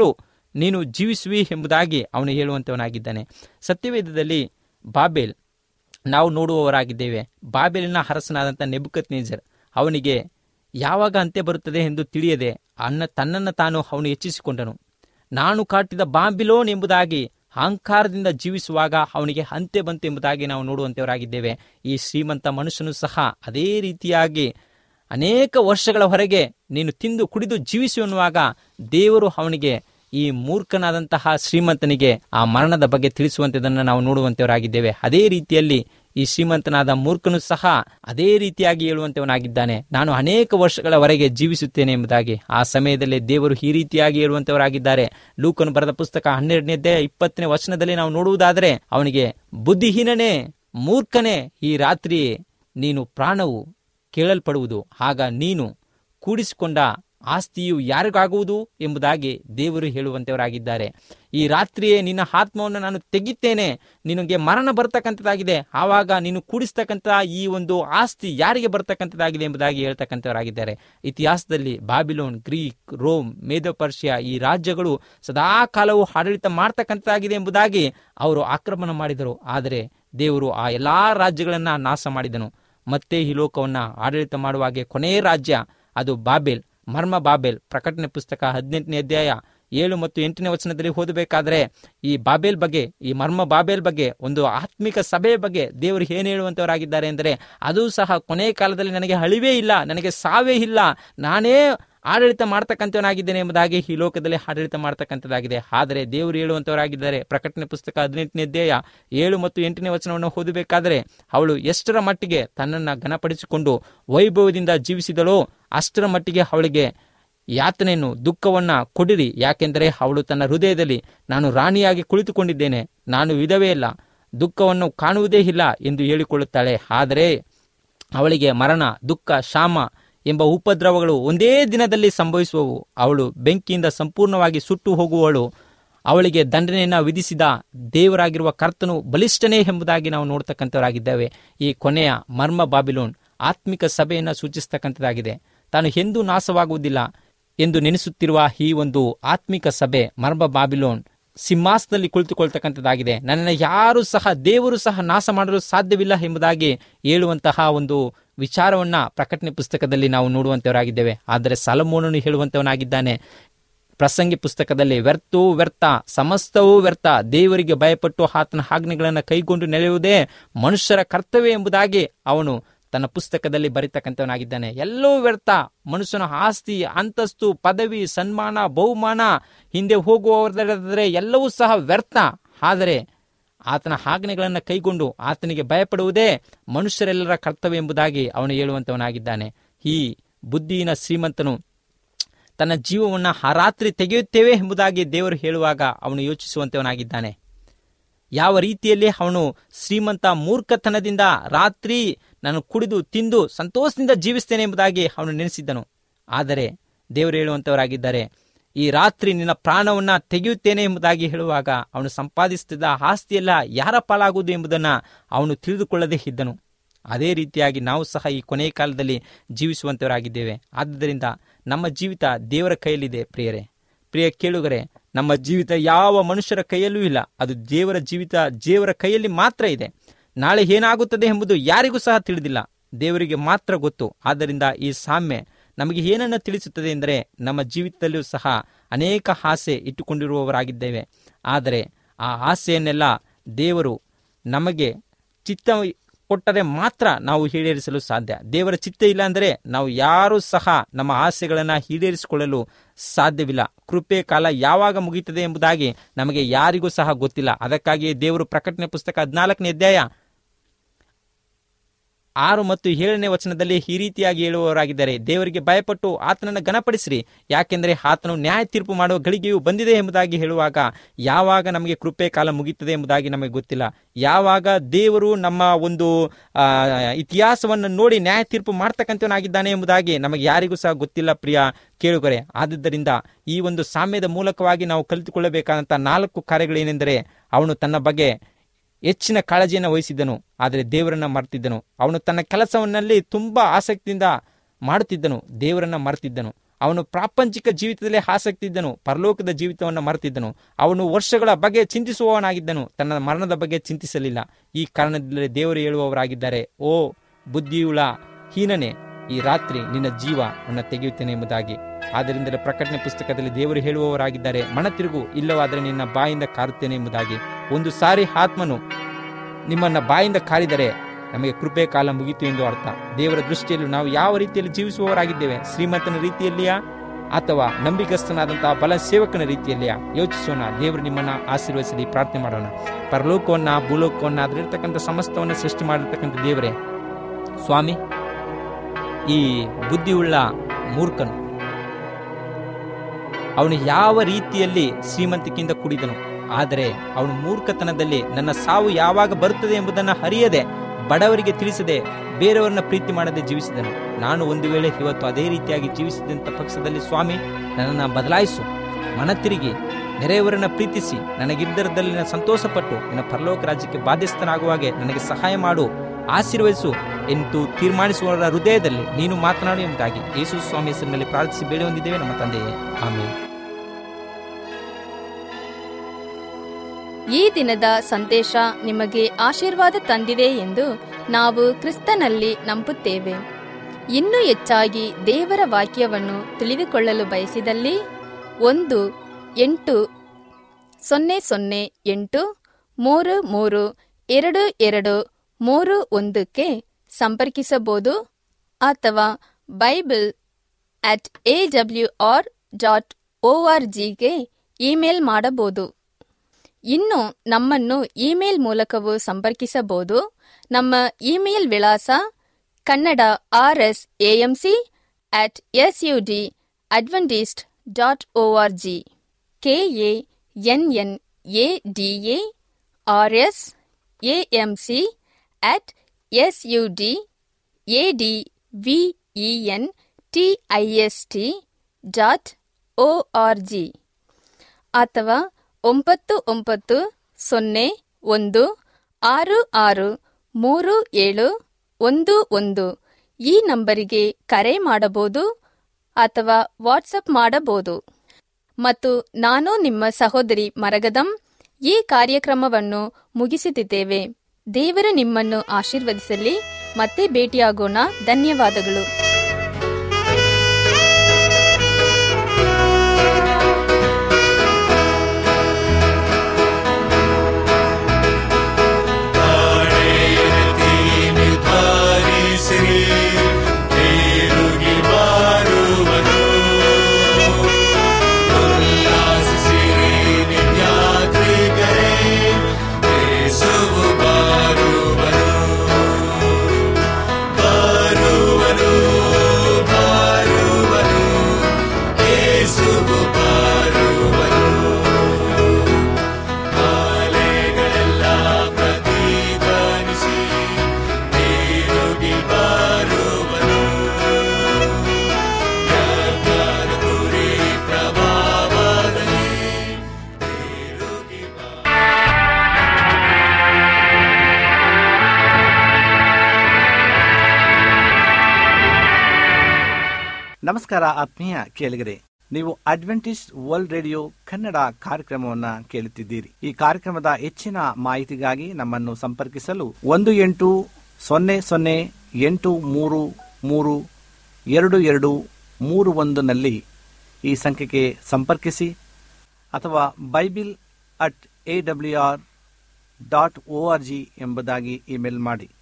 ನೀನು ಜೀವಿಸುವಿ ಎಂಬುದಾಗಿ ಅವನು ಹೇಳುವಂತವನಾಗಿದ್ದಾನೆ ಸತ್ಯವೇದದಲ್ಲಿ ಬಾಬೇಲ್ ನಾವು ನೋಡುವವರಾಗಿದ್ದೇವೆ ಬಾಬೇಲಿನ ಅರಸನಾದಂಥ ನೆಬುಕತ್ ನೇಜರ್ ಅವನಿಗೆ ಯಾವಾಗ ಅಂತ್ಯ ಬರುತ್ತದೆ ಎಂದು ತಿಳಿಯದೆ ಅನ್ನ ತನ್ನನ್ನು ತಾನು ಅವನು ಹೆಚ್ಚಿಸಿಕೊಂಡನು ನಾನು ಕಾಟಿದ ಬಾಬಿಲೋನ್ ಎಂಬುದಾಗಿ ಅಹಂಕಾರದಿಂದ ಜೀವಿಸುವಾಗ ಅವನಿಗೆ ಅಂತ್ಯ ಬಂತು ಎಂಬುದಾಗಿ ನಾವು ನೋಡುವಂತವರಾಗಿದ್ದೇವೆ ಈ ಶ್ರೀಮಂತ ಮನುಷ್ಯನು ಸಹ ಅದೇ ರೀತಿಯಾಗಿ ಅನೇಕ ವರ್ಷಗಳವರೆಗೆ ನೀನು ತಿಂದು ಕುಡಿದು ಜೀವಿಸು ಎನ್ನುವಾಗ ದೇವರು ಅವನಿಗೆ ಈ ಮೂರ್ಖನಾದಂತಹ ಶ್ರೀಮಂತನಿಗೆ ಆ ಮರಣದ ಬಗ್ಗೆ ತಿಳಿಸುವಂತದನ್ನು ನಾವು ನೋಡುವಂತವರಾಗಿದ್ದೇವೆ ಅದೇ ರೀತಿಯಲ್ಲಿ ಈ ಶ್ರೀಮಂತನಾದ ಮೂರ್ಖನು ಸಹ ಅದೇ ರೀತಿಯಾಗಿ ಹೇಳುವಂತವನಾಗಿದ್ದಾನೆ ನಾನು ಅನೇಕ ವರ್ಷಗಳವರೆಗೆ ಜೀವಿಸುತ್ತೇನೆ ಎಂಬುದಾಗಿ ಆ ಸಮಯದಲ್ಲಿ ದೇವರು ಈ ರೀತಿಯಾಗಿ ಹೇಳುವಂತವರಾಗಿದ್ದಾರೆ ಲೂಕನು ಬರೆದ ಪುಸ್ತಕ ಹನ್ನೆರಡನೇ ಇಪ್ಪತ್ತನೇ ವಚನದಲ್ಲಿ ನಾವು ನೋಡುವುದಾದರೆ ಅವನಿಗೆ ಬುದ್ಧಿಹೀನನೇ ಮೂರ್ಖನೇ ಈ ರಾತ್ರಿ ನೀನು ಪ್ರಾಣವು ಕೇಳಲ್ಪಡುವುದು ಆಗ ನೀನು ಕೂಡಿಸಿಕೊಂಡ ಆಸ್ತಿಯು ಯಾರಿಗಾಗುವುದು ಎಂಬುದಾಗಿ ದೇವರು ಹೇಳುವಂತವರಾಗಿದ್ದಾರೆ ಈ ರಾತ್ರಿಯೇ ನಿನ್ನ ಆತ್ಮವನ್ನು ನಾನು ತೆಗಿತೇನೆ ನಿನಗೆ ಮರಣ ಬರ್ತಕ್ಕಂಥದ್ದಾಗಿದೆ ಆವಾಗ ನೀನು ಕೂಡಿಸ್ತಕ್ಕಂಥ ಈ ಒಂದು ಆಸ್ತಿ ಯಾರಿಗೆ ಬರ್ತಕ್ಕಂಥದ್ದಾಗಿದೆ ಎಂಬುದಾಗಿ ಹೇಳ್ತಕ್ಕಂಥವರಾಗಿದ್ದಾರೆ ಇತಿಹಾಸದಲ್ಲಿ ಬಾಬಿಲೋನ್ ಗ್ರೀಕ್ ರೋಮ್ ಮೇಧೋಪರ್ಷಿಯಾ ಈ ರಾಜ್ಯಗಳು ಸದಾ ಕಾಲವು ಆಡಳಿತ ಮಾಡ್ತಕ್ಕಂಥದ್ದಾಗಿದೆ ಎಂಬುದಾಗಿ ಅವರು ಆಕ್ರಮಣ ಮಾಡಿದರು ಆದರೆ ದೇವರು ಆ ಎಲ್ಲಾ ರಾಜ್ಯಗಳನ್ನ ನಾಶ ಮಾಡಿದನು ಮತ್ತೆ ಈ ಲೋಕವನ್ನ ಆಡಳಿತ ಮಾಡುವಾಗೆ ಕೊನೆಯ ರಾಜ್ಯ ಅದು ಬಾಬೆಲ್ ಮರ್ಮ ಬಾಬೆಲ್ ಪ್ರಕಟಣೆ ಪುಸ್ತಕ ಹದಿನೆಂಟನೇ ಅಧ್ಯಾಯ ಏಳು ಮತ್ತು ಎಂಟನೇ ವಚನದಲ್ಲಿ ಓದಬೇಕಾದ್ರೆ ಈ ಬಾಬೆಲ್ ಬಗ್ಗೆ ಈ ಮರ್ಮ ಬಾಬೆಲ್ ಬಗ್ಗೆ ಒಂದು ಆತ್ಮಿಕ ಸಭೆಯ ಬಗ್ಗೆ ದೇವರು ಏನು ಹೇಳುವಂತವರಾಗಿದ್ದಾರೆ ಅಂದರೆ ಅದು ಸಹ ಕೊನೆಯ ಕಾಲದಲ್ಲಿ ನನಗೆ ಅಳಿವೇ ಇಲ್ಲ ನನಗೆ ಸಾವೇ ಇಲ್ಲ ನಾನೇ ಆಡಳಿತ ಮಾಡ್ತಕ್ಕಂಥವನಾಗಿದ್ದೇನೆ ಎಂಬುದಾಗಿ ಈ ಲೋಕದಲ್ಲಿ ಆಡಳಿತ ಮಾಡ್ತಕ್ಕಂಥದ್ದಾಗಿದೆ ಆದರೆ ದೇವರು ಹೇಳುವಂತವರಾಗಿದ್ದಾರೆ ಪ್ರಕಟಣೆ ಪುಸ್ತಕ ಹದಿನೆಂಟನೇ ಅಧ್ಯಾಯ ಏಳು ಮತ್ತು ಎಂಟನೇ ವಚನವನ್ನು ಓದಬೇಕಾದರೆ ಅವಳು ಎಷ್ಟರ ಮಟ್ಟಿಗೆ ತನ್ನನ್ನು ಘನಪಡಿಸಿಕೊಂಡು ವೈಭವದಿಂದ ಜೀವಿಸಿದಳೋ ಅಷ್ಟರ ಮಟ್ಟಿಗೆ ಅವಳಿಗೆ ಯಾತನೆಯನ್ನು ದುಃಖವನ್ನ ಕೊಡಿರಿ ಯಾಕೆಂದರೆ ಅವಳು ತನ್ನ ಹೃದಯದಲ್ಲಿ ನಾನು ರಾಣಿಯಾಗಿ ಕುಳಿತುಕೊಂಡಿದ್ದೇನೆ ನಾನು ವಿಧವೇ ಇಲ್ಲ ದುಃಖವನ್ನು ಕಾಣುವುದೇ ಇಲ್ಲ ಎಂದು ಹೇಳಿಕೊಳ್ಳುತ್ತಾಳೆ ಆದರೆ ಅವಳಿಗೆ ಮರಣ ದುಃಖ ಶಾಮ ಎಂಬ ಉಪದ್ರವಗಳು ಒಂದೇ ದಿನದಲ್ಲಿ ಸಂಭವಿಸುವವು ಅವಳು ಬೆಂಕಿಯಿಂದ ಸಂಪೂರ್ಣವಾಗಿ ಸುಟ್ಟು ಹೋಗುವವಳು ಅವಳಿಗೆ ದಂಡನೆಯನ್ನು ವಿಧಿಸಿದ ದೇವರಾಗಿರುವ ಕರ್ತನು ಬಲಿಷ್ಠನೇ ಎಂಬುದಾಗಿ ನಾವು ನೋಡ್ತಕ್ಕಂಥವರಾಗಿದ್ದೇವೆ ಈ ಕೊನೆಯ ಮರ್ಮ ಬಾಬಿಲೋನ್ ಆತ್ಮಿಕ ಸಭೆಯನ್ನು ಸೂಚಿಸ್ತಕ್ಕಂಥದ್ದಾಗಿದೆ ತಾನು ಎಂದೂ ನಾಶವಾಗುವುದಿಲ್ಲ ಎಂದು ನೆನೆಸುತ್ತಿರುವ ಈ ಒಂದು ಆತ್ಮಿಕ ಸಭೆ ಮರ್ಮ ಬಾಬಿಲೋನ್ ಸಿಂಹಾಸನದಲ್ಲಿ ಕುಳಿತುಕೊಳ್ತಕ್ಕಂಥದ್ದಾಗಿದೆ ನನ್ನನ್ನು ಯಾರು ಸಹ ದೇವರು ಸಹ ನಾಶ ಮಾಡಲು ಸಾಧ್ಯವಿಲ್ಲ ಎಂಬುದಾಗಿ ಹೇಳುವಂತಹ ಒಂದು ವಿಚಾರವನ್ನ ಪ್ರಕಟಣೆ ಪುಸ್ತಕದಲ್ಲಿ ನಾವು ನೋಡುವಂತವರಾಗಿದ್ದೇವೆ ಆದರೆ ಸಲಮೋನನು ಹೇಳುವಂತವನಾಗಿದ್ದಾನೆ ಪ್ರಸಂಗಿ ಪುಸ್ತಕದಲ್ಲಿ ವ್ಯರ್ಥವೂ ವ್ಯರ್ಥ ಸಮಸ್ತವೂ ವ್ಯರ್ಥ ದೇವರಿಗೆ ಭಯಪಟ್ಟು ಆತನ ಆಜ್ಞೆಗಳನ್ನು ಕೈಗೊಂಡು ನೆಲೆಯುವುದೇ ಮನುಷ್ಯರ ಕರ್ತವ್ಯ ಎಂಬುದಾಗಿ ಅವನು ತನ್ನ ಪುಸ್ತಕದಲ್ಲಿ ಬರೀತಕ್ಕಂಥವನಾಗಿದ್ದಾನೆ ಎಲ್ಲವೂ ವ್ಯರ್ಥ ಮನುಷ್ಯನ ಆಸ್ತಿ ಅಂತಸ್ತು ಪದವಿ ಸನ್ಮಾನ ಬಹುಮಾನ ಹಿಂದೆ ಹೋಗುವವರಾದರೆ ಎಲ್ಲವೂ ಸಹ ವ್ಯರ್ಥ ಆದರೆ ಆತನ ಆಜ್ಞೆಗಳನ್ನು ಕೈಗೊಂಡು ಆತನಿಗೆ ಭಯಪಡುವುದೇ ಮನುಷ್ಯರೆಲ್ಲರ ಕರ್ತವ್ಯ ಎಂಬುದಾಗಿ ಅವನು ಹೇಳುವಂತವನಾಗಿದ್ದಾನೆ ಈ ಬುದ್ಧಿಯಿನ ಶ್ರೀಮಂತನು ತನ್ನ ಜೀವವನ್ನು ಆ ರಾತ್ರಿ ತೆಗೆಯುತ್ತೇವೆ ಎಂಬುದಾಗಿ ದೇವರು ಹೇಳುವಾಗ ಅವನು ಯೋಚಿಸುವಂತವನಾಗಿದ್ದಾನೆ ಯಾವ ರೀತಿಯಲ್ಲಿ ಅವನು ಶ್ರೀಮಂತ ಮೂರ್ಖತನದಿಂದ ರಾತ್ರಿ ನಾನು ಕುಡಿದು ತಿಂದು ಸಂತೋಷದಿಂದ ಜೀವಿಸ್ತೇನೆ ಎಂಬುದಾಗಿ ಅವನು ನೆನೆಸಿದ್ದನು ಆದರೆ ದೇವರು ಹೇಳುವಂತವರಾಗಿದ್ದಾರೆ ಈ ರಾತ್ರಿ ನಿನ್ನ ಪ್ರಾಣವನ್ನ ತೆಗೆಯುತ್ತೇನೆ ಎಂಬುದಾಗಿ ಹೇಳುವಾಗ ಅವನು ಸಂಪಾದಿಸುತ್ತಿದ್ದ ಆಸ್ತಿಯೆಲ್ಲ ಯಾರ ಪಾಲಾಗುವುದು ಎಂಬುದನ್ನು ಅವನು ತಿಳಿದುಕೊಳ್ಳದೇ ಇದ್ದನು ಅದೇ ರೀತಿಯಾಗಿ ನಾವು ಸಹ ಈ ಕೊನೆಯ ಕಾಲದಲ್ಲಿ ಜೀವಿಸುವಂತವರಾಗಿದ್ದೇವೆ ಆದ್ದರಿಂದ ನಮ್ಮ ಜೀವಿತ ದೇವರ ಕೈಯಲ್ಲಿದೆ ಪ್ರಿಯರೇ ಪ್ರಿಯ ಕೇಳುಗರೆ ನಮ್ಮ ಜೀವಿತ ಯಾವ ಮನುಷ್ಯರ ಕೈಯಲ್ಲೂ ಇಲ್ಲ ಅದು ದೇವರ ಜೀವಿತ ದೇವರ ಕೈಯಲ್ಲಿ ಮಾತ್ರ ಇದೆ ನಾಳೆ ಏನಾಗುತ್ತದೆ ಎಂಬುದು ಯಾರಿಗೂ ಸಹ ತಿಳಿದಿಲ್ಲ ದೇವರಿಗೆ ಮಾತ್ರ ಗೊತ್ತು ಆದ್ದರಿಂದ ಈ ಸಾಮ್ಯ ನಮಗೆ ಏನನ್ನು ತಿಳಿಸುತ್ತದೆ ಎಂದರೆ ನಮ್ಮ ಜೀವಿತದಲ್ಲೂ ಸಹ ಅನೇಕ ಆಸೆ ಇಟ್ಟುಕೊಂಡಿರುವವರಾಗಿದ್ದೇವೆ ಆದರೆ ಆ ಆಸೆಯನ್ನೆಲ್ಲ ದೇವರು ನಮಗೆ ಚಿತ್ತ ಕೊಟ್ಟರೆ ಮಾತ್ರ ನಾವು ಈಡೇರಿಸಲು ಸಾಧ್ಯ ದೇವರ ಚಿತ್ತ ಇಲ್ಲ ಅಂದರೆ ನಾವು ಯಾರೂ ಸಹ ನಮ್ಮ ಆಸೆಗಳನ್ನು ಈಡೇರಿಸಿಕೊಳ್ಳಲು ಸಾಧ್ಯವಿಲ್ಲ ಕೃಪೆ ಕಾಲ ಯಾವಾಗ ಮುಗಿಯುತ್ತದೆ ಎಂಬುದಾಗಿ ನಮಗೆ ಯಾರಿಗೂ ಸಹ ಗೊತ್ತಿಲ್ಲ ಅದಕ್ಕಾಗಿ ದೇವರು ಪ್ರಕಟಣೆ ಪುಸ್ತಕ ಹದಿನಾಲ್ಕನೇ ಅಧ್ಯಾಯ ಆರು ಮತ್ತು ಏಳನೇ ವಚನದಲ್ಲಿ ಈ ರೀತಿಯಾಗಿ ಹೇಳುವವರಾಗಿದ್ದಾರೆ ದೇವರಿಗೆ ಭಯಪಟ್ಟು ಆತನನ್ನು ಘನಪಡಿಸಿರಿ ಯಾಕೆಂದರೆ ಆತನು ನ್ಯಾಯ ತೀರ್ಪು ಮಾಡುವ ಗಳಿಗೆಯು ಬಂದಿದೆ ಎಂಬುದಾಗಿ ಹೇಳುವಾಗ ಯಾವಾಗ ನಮಗೆ ಕೃಪೆ ಕಾಲ ಮುಗಿಯುತ್ತದೆ ಎಂಬುದಾಗಿ ನಮಗೆ ಗೊತ್ತಿಲ್ಲ ಯಾವಾಗ ದೇವರು ನಮ್ಮ ಒಂದು ಆ, ಇತಿಹಾಸವನ್ನು ನೋಡಿ ನ್ಯಾಯ ತೀರ್ಪು ಮಾಡ್ತಕ್ಕಂಥವನಾಗಿದ್ದಾನೆ ಎಂಬುದಾಗಿ ನಮಗೆ ಯಾರಿಗೂ ಸಹ ಗೊತ್ತಿಲ್ಲ ಪ್ರಿಯ ಕೇಳುಗರೆ ಆದುದರಿಂದ ಈ ಒಂದು ಸಾಮ್ಯದ ಮೂಲಕವಾಗಿ ನಾವು ಕಲಿತುಕೊಳ್ಳಬೇಕಾದಂಥ ನಾಲ್ಕು ಕಾರ್ಯಗಳೇನೆಂದರೆ ಅವನು ತನ್ನ ಬಗ್ಗೆ ಹೆಚ್ಚಿನ ಕಾಳಜಿಯನ್ನು ವಹಿಸಿದ್ದನು ಆದರೆ ದೇವರನ್ನ ಮರೆತಿದ್ದನು ಅವನು ತನ್ನ ಕೆಲಸವನ್ನಲ್ಲಿ ತುಂಬಾ ಆಸಕ್ತಿಯಿಂದ ಮಾಡುತ್ತಿದ್ದನು ದೇವರನ್ನ ಮರೆತಿದ್ದನು ಅವನು ಪ್ರಾಪಂಚಿಕ ಜೀವಿತದಲ್ಲೇ ಆಸಕ್ತಿ ಇದ್ದನು ಪರಲೋಕದ ಜೀವಿತವನ್ನು ಮರೆತಿದ್ದನು ಅವನು ವರ್ಷಗಳ ಬಗ್ಗೆ ಚಿಂತಿಸುವವನಾಗಿದ್ದನು ತನ್ನ ಮರಣದ ಬಗ್ಗೆ ಚಿಂತಿಸಲಿಲ್ಲ ಈ ಕಾರಣದಿಂದಲೇ ದೇವರು ಹೇಳುವವರಾಗಿದ್ದಾರೆ ಓ ಬುದ್ಧಿಯುಳ ಹೀನನೆ ಈ ರಾತ್ರಿ ನಿನ್ನ ಜೀವವನ್ನು ತೆಗೆಯುತ್ತೇನೆ ಎಂಬುದಾಗಿ ಆದ್ದರಿಂದಲೇ ಪ್ರಕಟಣೆ ಪುಸ್ತಕದಲ್ಲಿ ದೇವರು ಹೇಳುವವರಾಗಿದ್ದಾರೆ ಮನ ತಿರುಗು ಇಲ್ಲವಾದರೆ ನಿನ್ನ ಬಾಯಿಂದ ಕಾರುತ್ತೇನೆ ಎಂಬುದಾಗಿ ಒಂದು ಸಾರಿ ಆತ್ಮನು ನಿಮ್ಮನ್ನ ಬಾಯಿಂದ ಕಾರಿದರೆ ನಮಗೆ ಕೃಪೆ ಕಾಲ ಮುಗಿತು ಎಂದು ಅರ್ಥ ದೇವರ ದೃಷ್ಟಿಯಲ್ಲಿ ನಾವು ಯಾವ ರೀತಿಯಲ್ಲಿ ಜೀವಿಸುವವರಾಗಿದ್ದೇವೆ ಶ್ರೀಮಂತನ ರೀತಿಯಲ್ಲಿಯಾ ಅಥವಾ ನಂಬಿಕಸ್ಥನಾದಂತಹ ಬಲ ಸೇವಕನ ರೀತಿಯಲ್ಲಿಯಾ ಯೋಚಿಸೋಣ ದೇವರು ನಿಮ್ಮನ್ನ ಆಶೀರ್ವದಿಸಲಿ ಪ್ರಾರ್ಥನೆ ಮಾಡೋಣ ಪರಲೋಕವನ್ನ ಭೂಲೋಕವನ್ನ ಅದರಿರ್ತಕ್ಕಂಥ ಸಮಸ್ತವನ್ನ ಸೃಷ್ಟಿ ಮಾಡಿರ್ತಕ್ಕಂಥ ದೇವರೇ ಸ್ವಾಮಿ ಈ ಬುದ್ಧಿಯುಳ್ಳ ಮೂರ್ಖನು ಅವನು ಯಾವ ರೀತಿಯಲ್ಲಿ ಶ್ರೀಮಂತಿಕೆಯಿಂದ ಕುಡಿದನು ಆದರೆ ಅವನು ಮೂರ್ಖತನದಲ್ಲಿ ನನ್ನ ಸಾವು ಯಾವಾಗ ಬರುತ್ತದೆ ಎಂಬುದನ್ನು ಅರಿಯದೆ ಬಡವರಿಗೆ ತಿಳಿಸದೆ ಬೇರೆಯವರನ್ನ ಪ್ರೀತಿ ಮಾಡದೆ ಜೀವಿಸಿದನು ನಾನು ಒಂದು ವೇಳೆ ಇವತ್ತು ಅದೇ ರೀತಿಯಾಗಿ ಜೀವಿಸಿದಂಥ ಪಕ್ಷದಲ್ಲಿ ಸ್ವಾಮಿ ನನ್ನನ್ನು ಬದಲಾಯಿಸು ಮನ ತಿರುಗಿ ನೆರೆಯವರನ್ನ ಪ್ರೀತಿಸಿ ನನಗಿದ್ದರದಲ್ಲಿ ನಾನು ಸಂತೋಷಪಟ್ಟು ನಿನ್ನ ಪರಲೋಕ ರಾಜ್ಯಕ್ಕೆ ಬಾಧ್ಯಸ್ಥನಾಗುವಾಗೆ ನನಗೆ ಸಹಾಯ ಮಾಡು ಆಶೀರ್ವದಿಸು ಎಂದು ತೀರ್ಮಾನಿಸುವವರ ಹೃದಯದಲ್ಲಿ ನೀನು ಮಾತನಾಡು ಎಂಬುದಾಗಿ ಯೇಸು ಸ್ವಾಮಿ ಹೆಸರಿನಲ್ಲಿ ಪ್ರಾರ್ಥಿಸಿ ಬೇಡಿ ಹೊಂದಿದ್ದೇವೆ ನಮ್ಮ ತಂದೆಯೇ ಆಮೇಲೆ ಈ ದಿನದ ಸಂದೇಶ ನಿಮಗೆ ಆಶೀರ್ವಾದ ತಂದಿದೆ ಎಂದು ನಾವು ಕ್ರಿಸ್ತನಲ್ಲಿ ನಂಬುತ್ತೇವೆ ಇನ್ನೂ ಹೆಚ್ಚಾಗಿ ದೇವರ ವಾಕ್ಯವನ್ನು ತಿಳಿದುಕೊಳ್ಳಲು ಬಯಸಿದಲ್ಲಿ ಒಂದು ಎಂಟು ಸೊನ್ನೆ ಸೊನ್ನೆ ಎಂಟು ಮೂರು ಮೂರು ಎರಡು ಎರಡು ಮೂರು ಒಂದಕ್ಕೆ ಸಂಪರ್ಕಿಸಬಹುದು ಅಥವಾ bible at A W R dot O R ಜಿಗೆ ಇಮೇಲ್ ಮಾಡಬಹುದು ಇನ್ನು ನಮ್ಮನ್ನು ಇಮೇಲ್ ಮೂಲಕವೂ ಸಂಪರ್ಕಿಸಬಹುದು ನಮ್ಮ ಇಮೇಲ್ ವಿಳಾಸ Kannada R S A M C at S U D Adventist dot O R G K A N N A D A R S A M C at S U D A D V E N T I S T dot O R G ಅಥವಾ ಒಂಬತ್ತು ಒಂಬತ್ತು ಸೊನ್ನೆ ಒಂದು ಆರು ಆರು ಮೂರು ಏಳು ಒಂದು ಒಂದು ಈ ನಂಬರಿಗೆ ಕರೆ ಮಾಡಬಹುದು ಅಥವಾ ವಾಟ್ಸಪ್ ಮಾಡಬಹುದು ಮತ್ತು ನಾನು ನಿಮ್ಮ ಸಹೋದರಿ ಮರಗದಂ ಈ ಕಾರ್ಯಕ್ರಮವನ್ನು ಮುಗಿಸುತ್ತಿದ್ದೇವೆ ದೇವರು ನಿಮ್ಮನ್ನು ಆಶೀರ್ವದಿಸಲಿ ಮತ್ತೆ ಭೇಟಿಯಾಗೋಣ ಧನ್ಯವಾದಗಳು ನಿರ್ಧರಿಸಿರಿ ತಿರುಗಿ ಬರುವನು ಉಲ್ಲಾಸಿಸಿರಿ ನಿತ್ಯಾತ್ರಿಕರೇ ಯೇಸುವು ಬರುವನು ಬರುವನು ಬರುವನು ಯೇಸುವು ಬರುವನು ಅಲೆಗಳೆಲ್ಲ ಪ್ರತಿಧ್ವನಿಸಿ ತಿರುಗಿ ಬರುವನು ಯಜ್ಞದ ಕುರಿ ಪ್ರಭಾವದಲ್ಲಿ ತಿರುಗಿ ಬ ನಮಸ್ಕಾರ ಆತ್ಮೀಯ ಕೇಳಿಗರೆ ನೀವು ಅಡ್ವೆಂಟಿಸ್ಟ್ ವರ್ಲ್ಡ್ ರೇಡಿಯೋ ಕನ್ನಡ ಕಾರ್ಯಕ್ರಮವನ್ನ ಕೇಳುತ್ತಿದ್ದೀರಿ ಈ ಕಾರ್ಯಕ್ರಮದ ಹೆಚ್ಚಿನ ಮಾಹಿತಿಗಾಗಿ ನಮ್ಮನ್ನು ಸಂಪರ್ಕಿಸಲು ಒಂದು ಎಂಟು ಸೊನ್ನೆ ಸೊನ್ನೆ ಎಂಟು ಮೂರು ಮೂರು ಎರಡು ಎರಡು ಮೂರು ಒಂದನಲ್ಲಿ ಈ ಸಂಖ್ಯೆಗೆ ಸಂಪರ್ಕಿಸಿ ಅಥವಾ bible at A W R dot O R G ಎಂಬುದಾಗಿ ಇಮೇಲ್ ಮಾಡಿ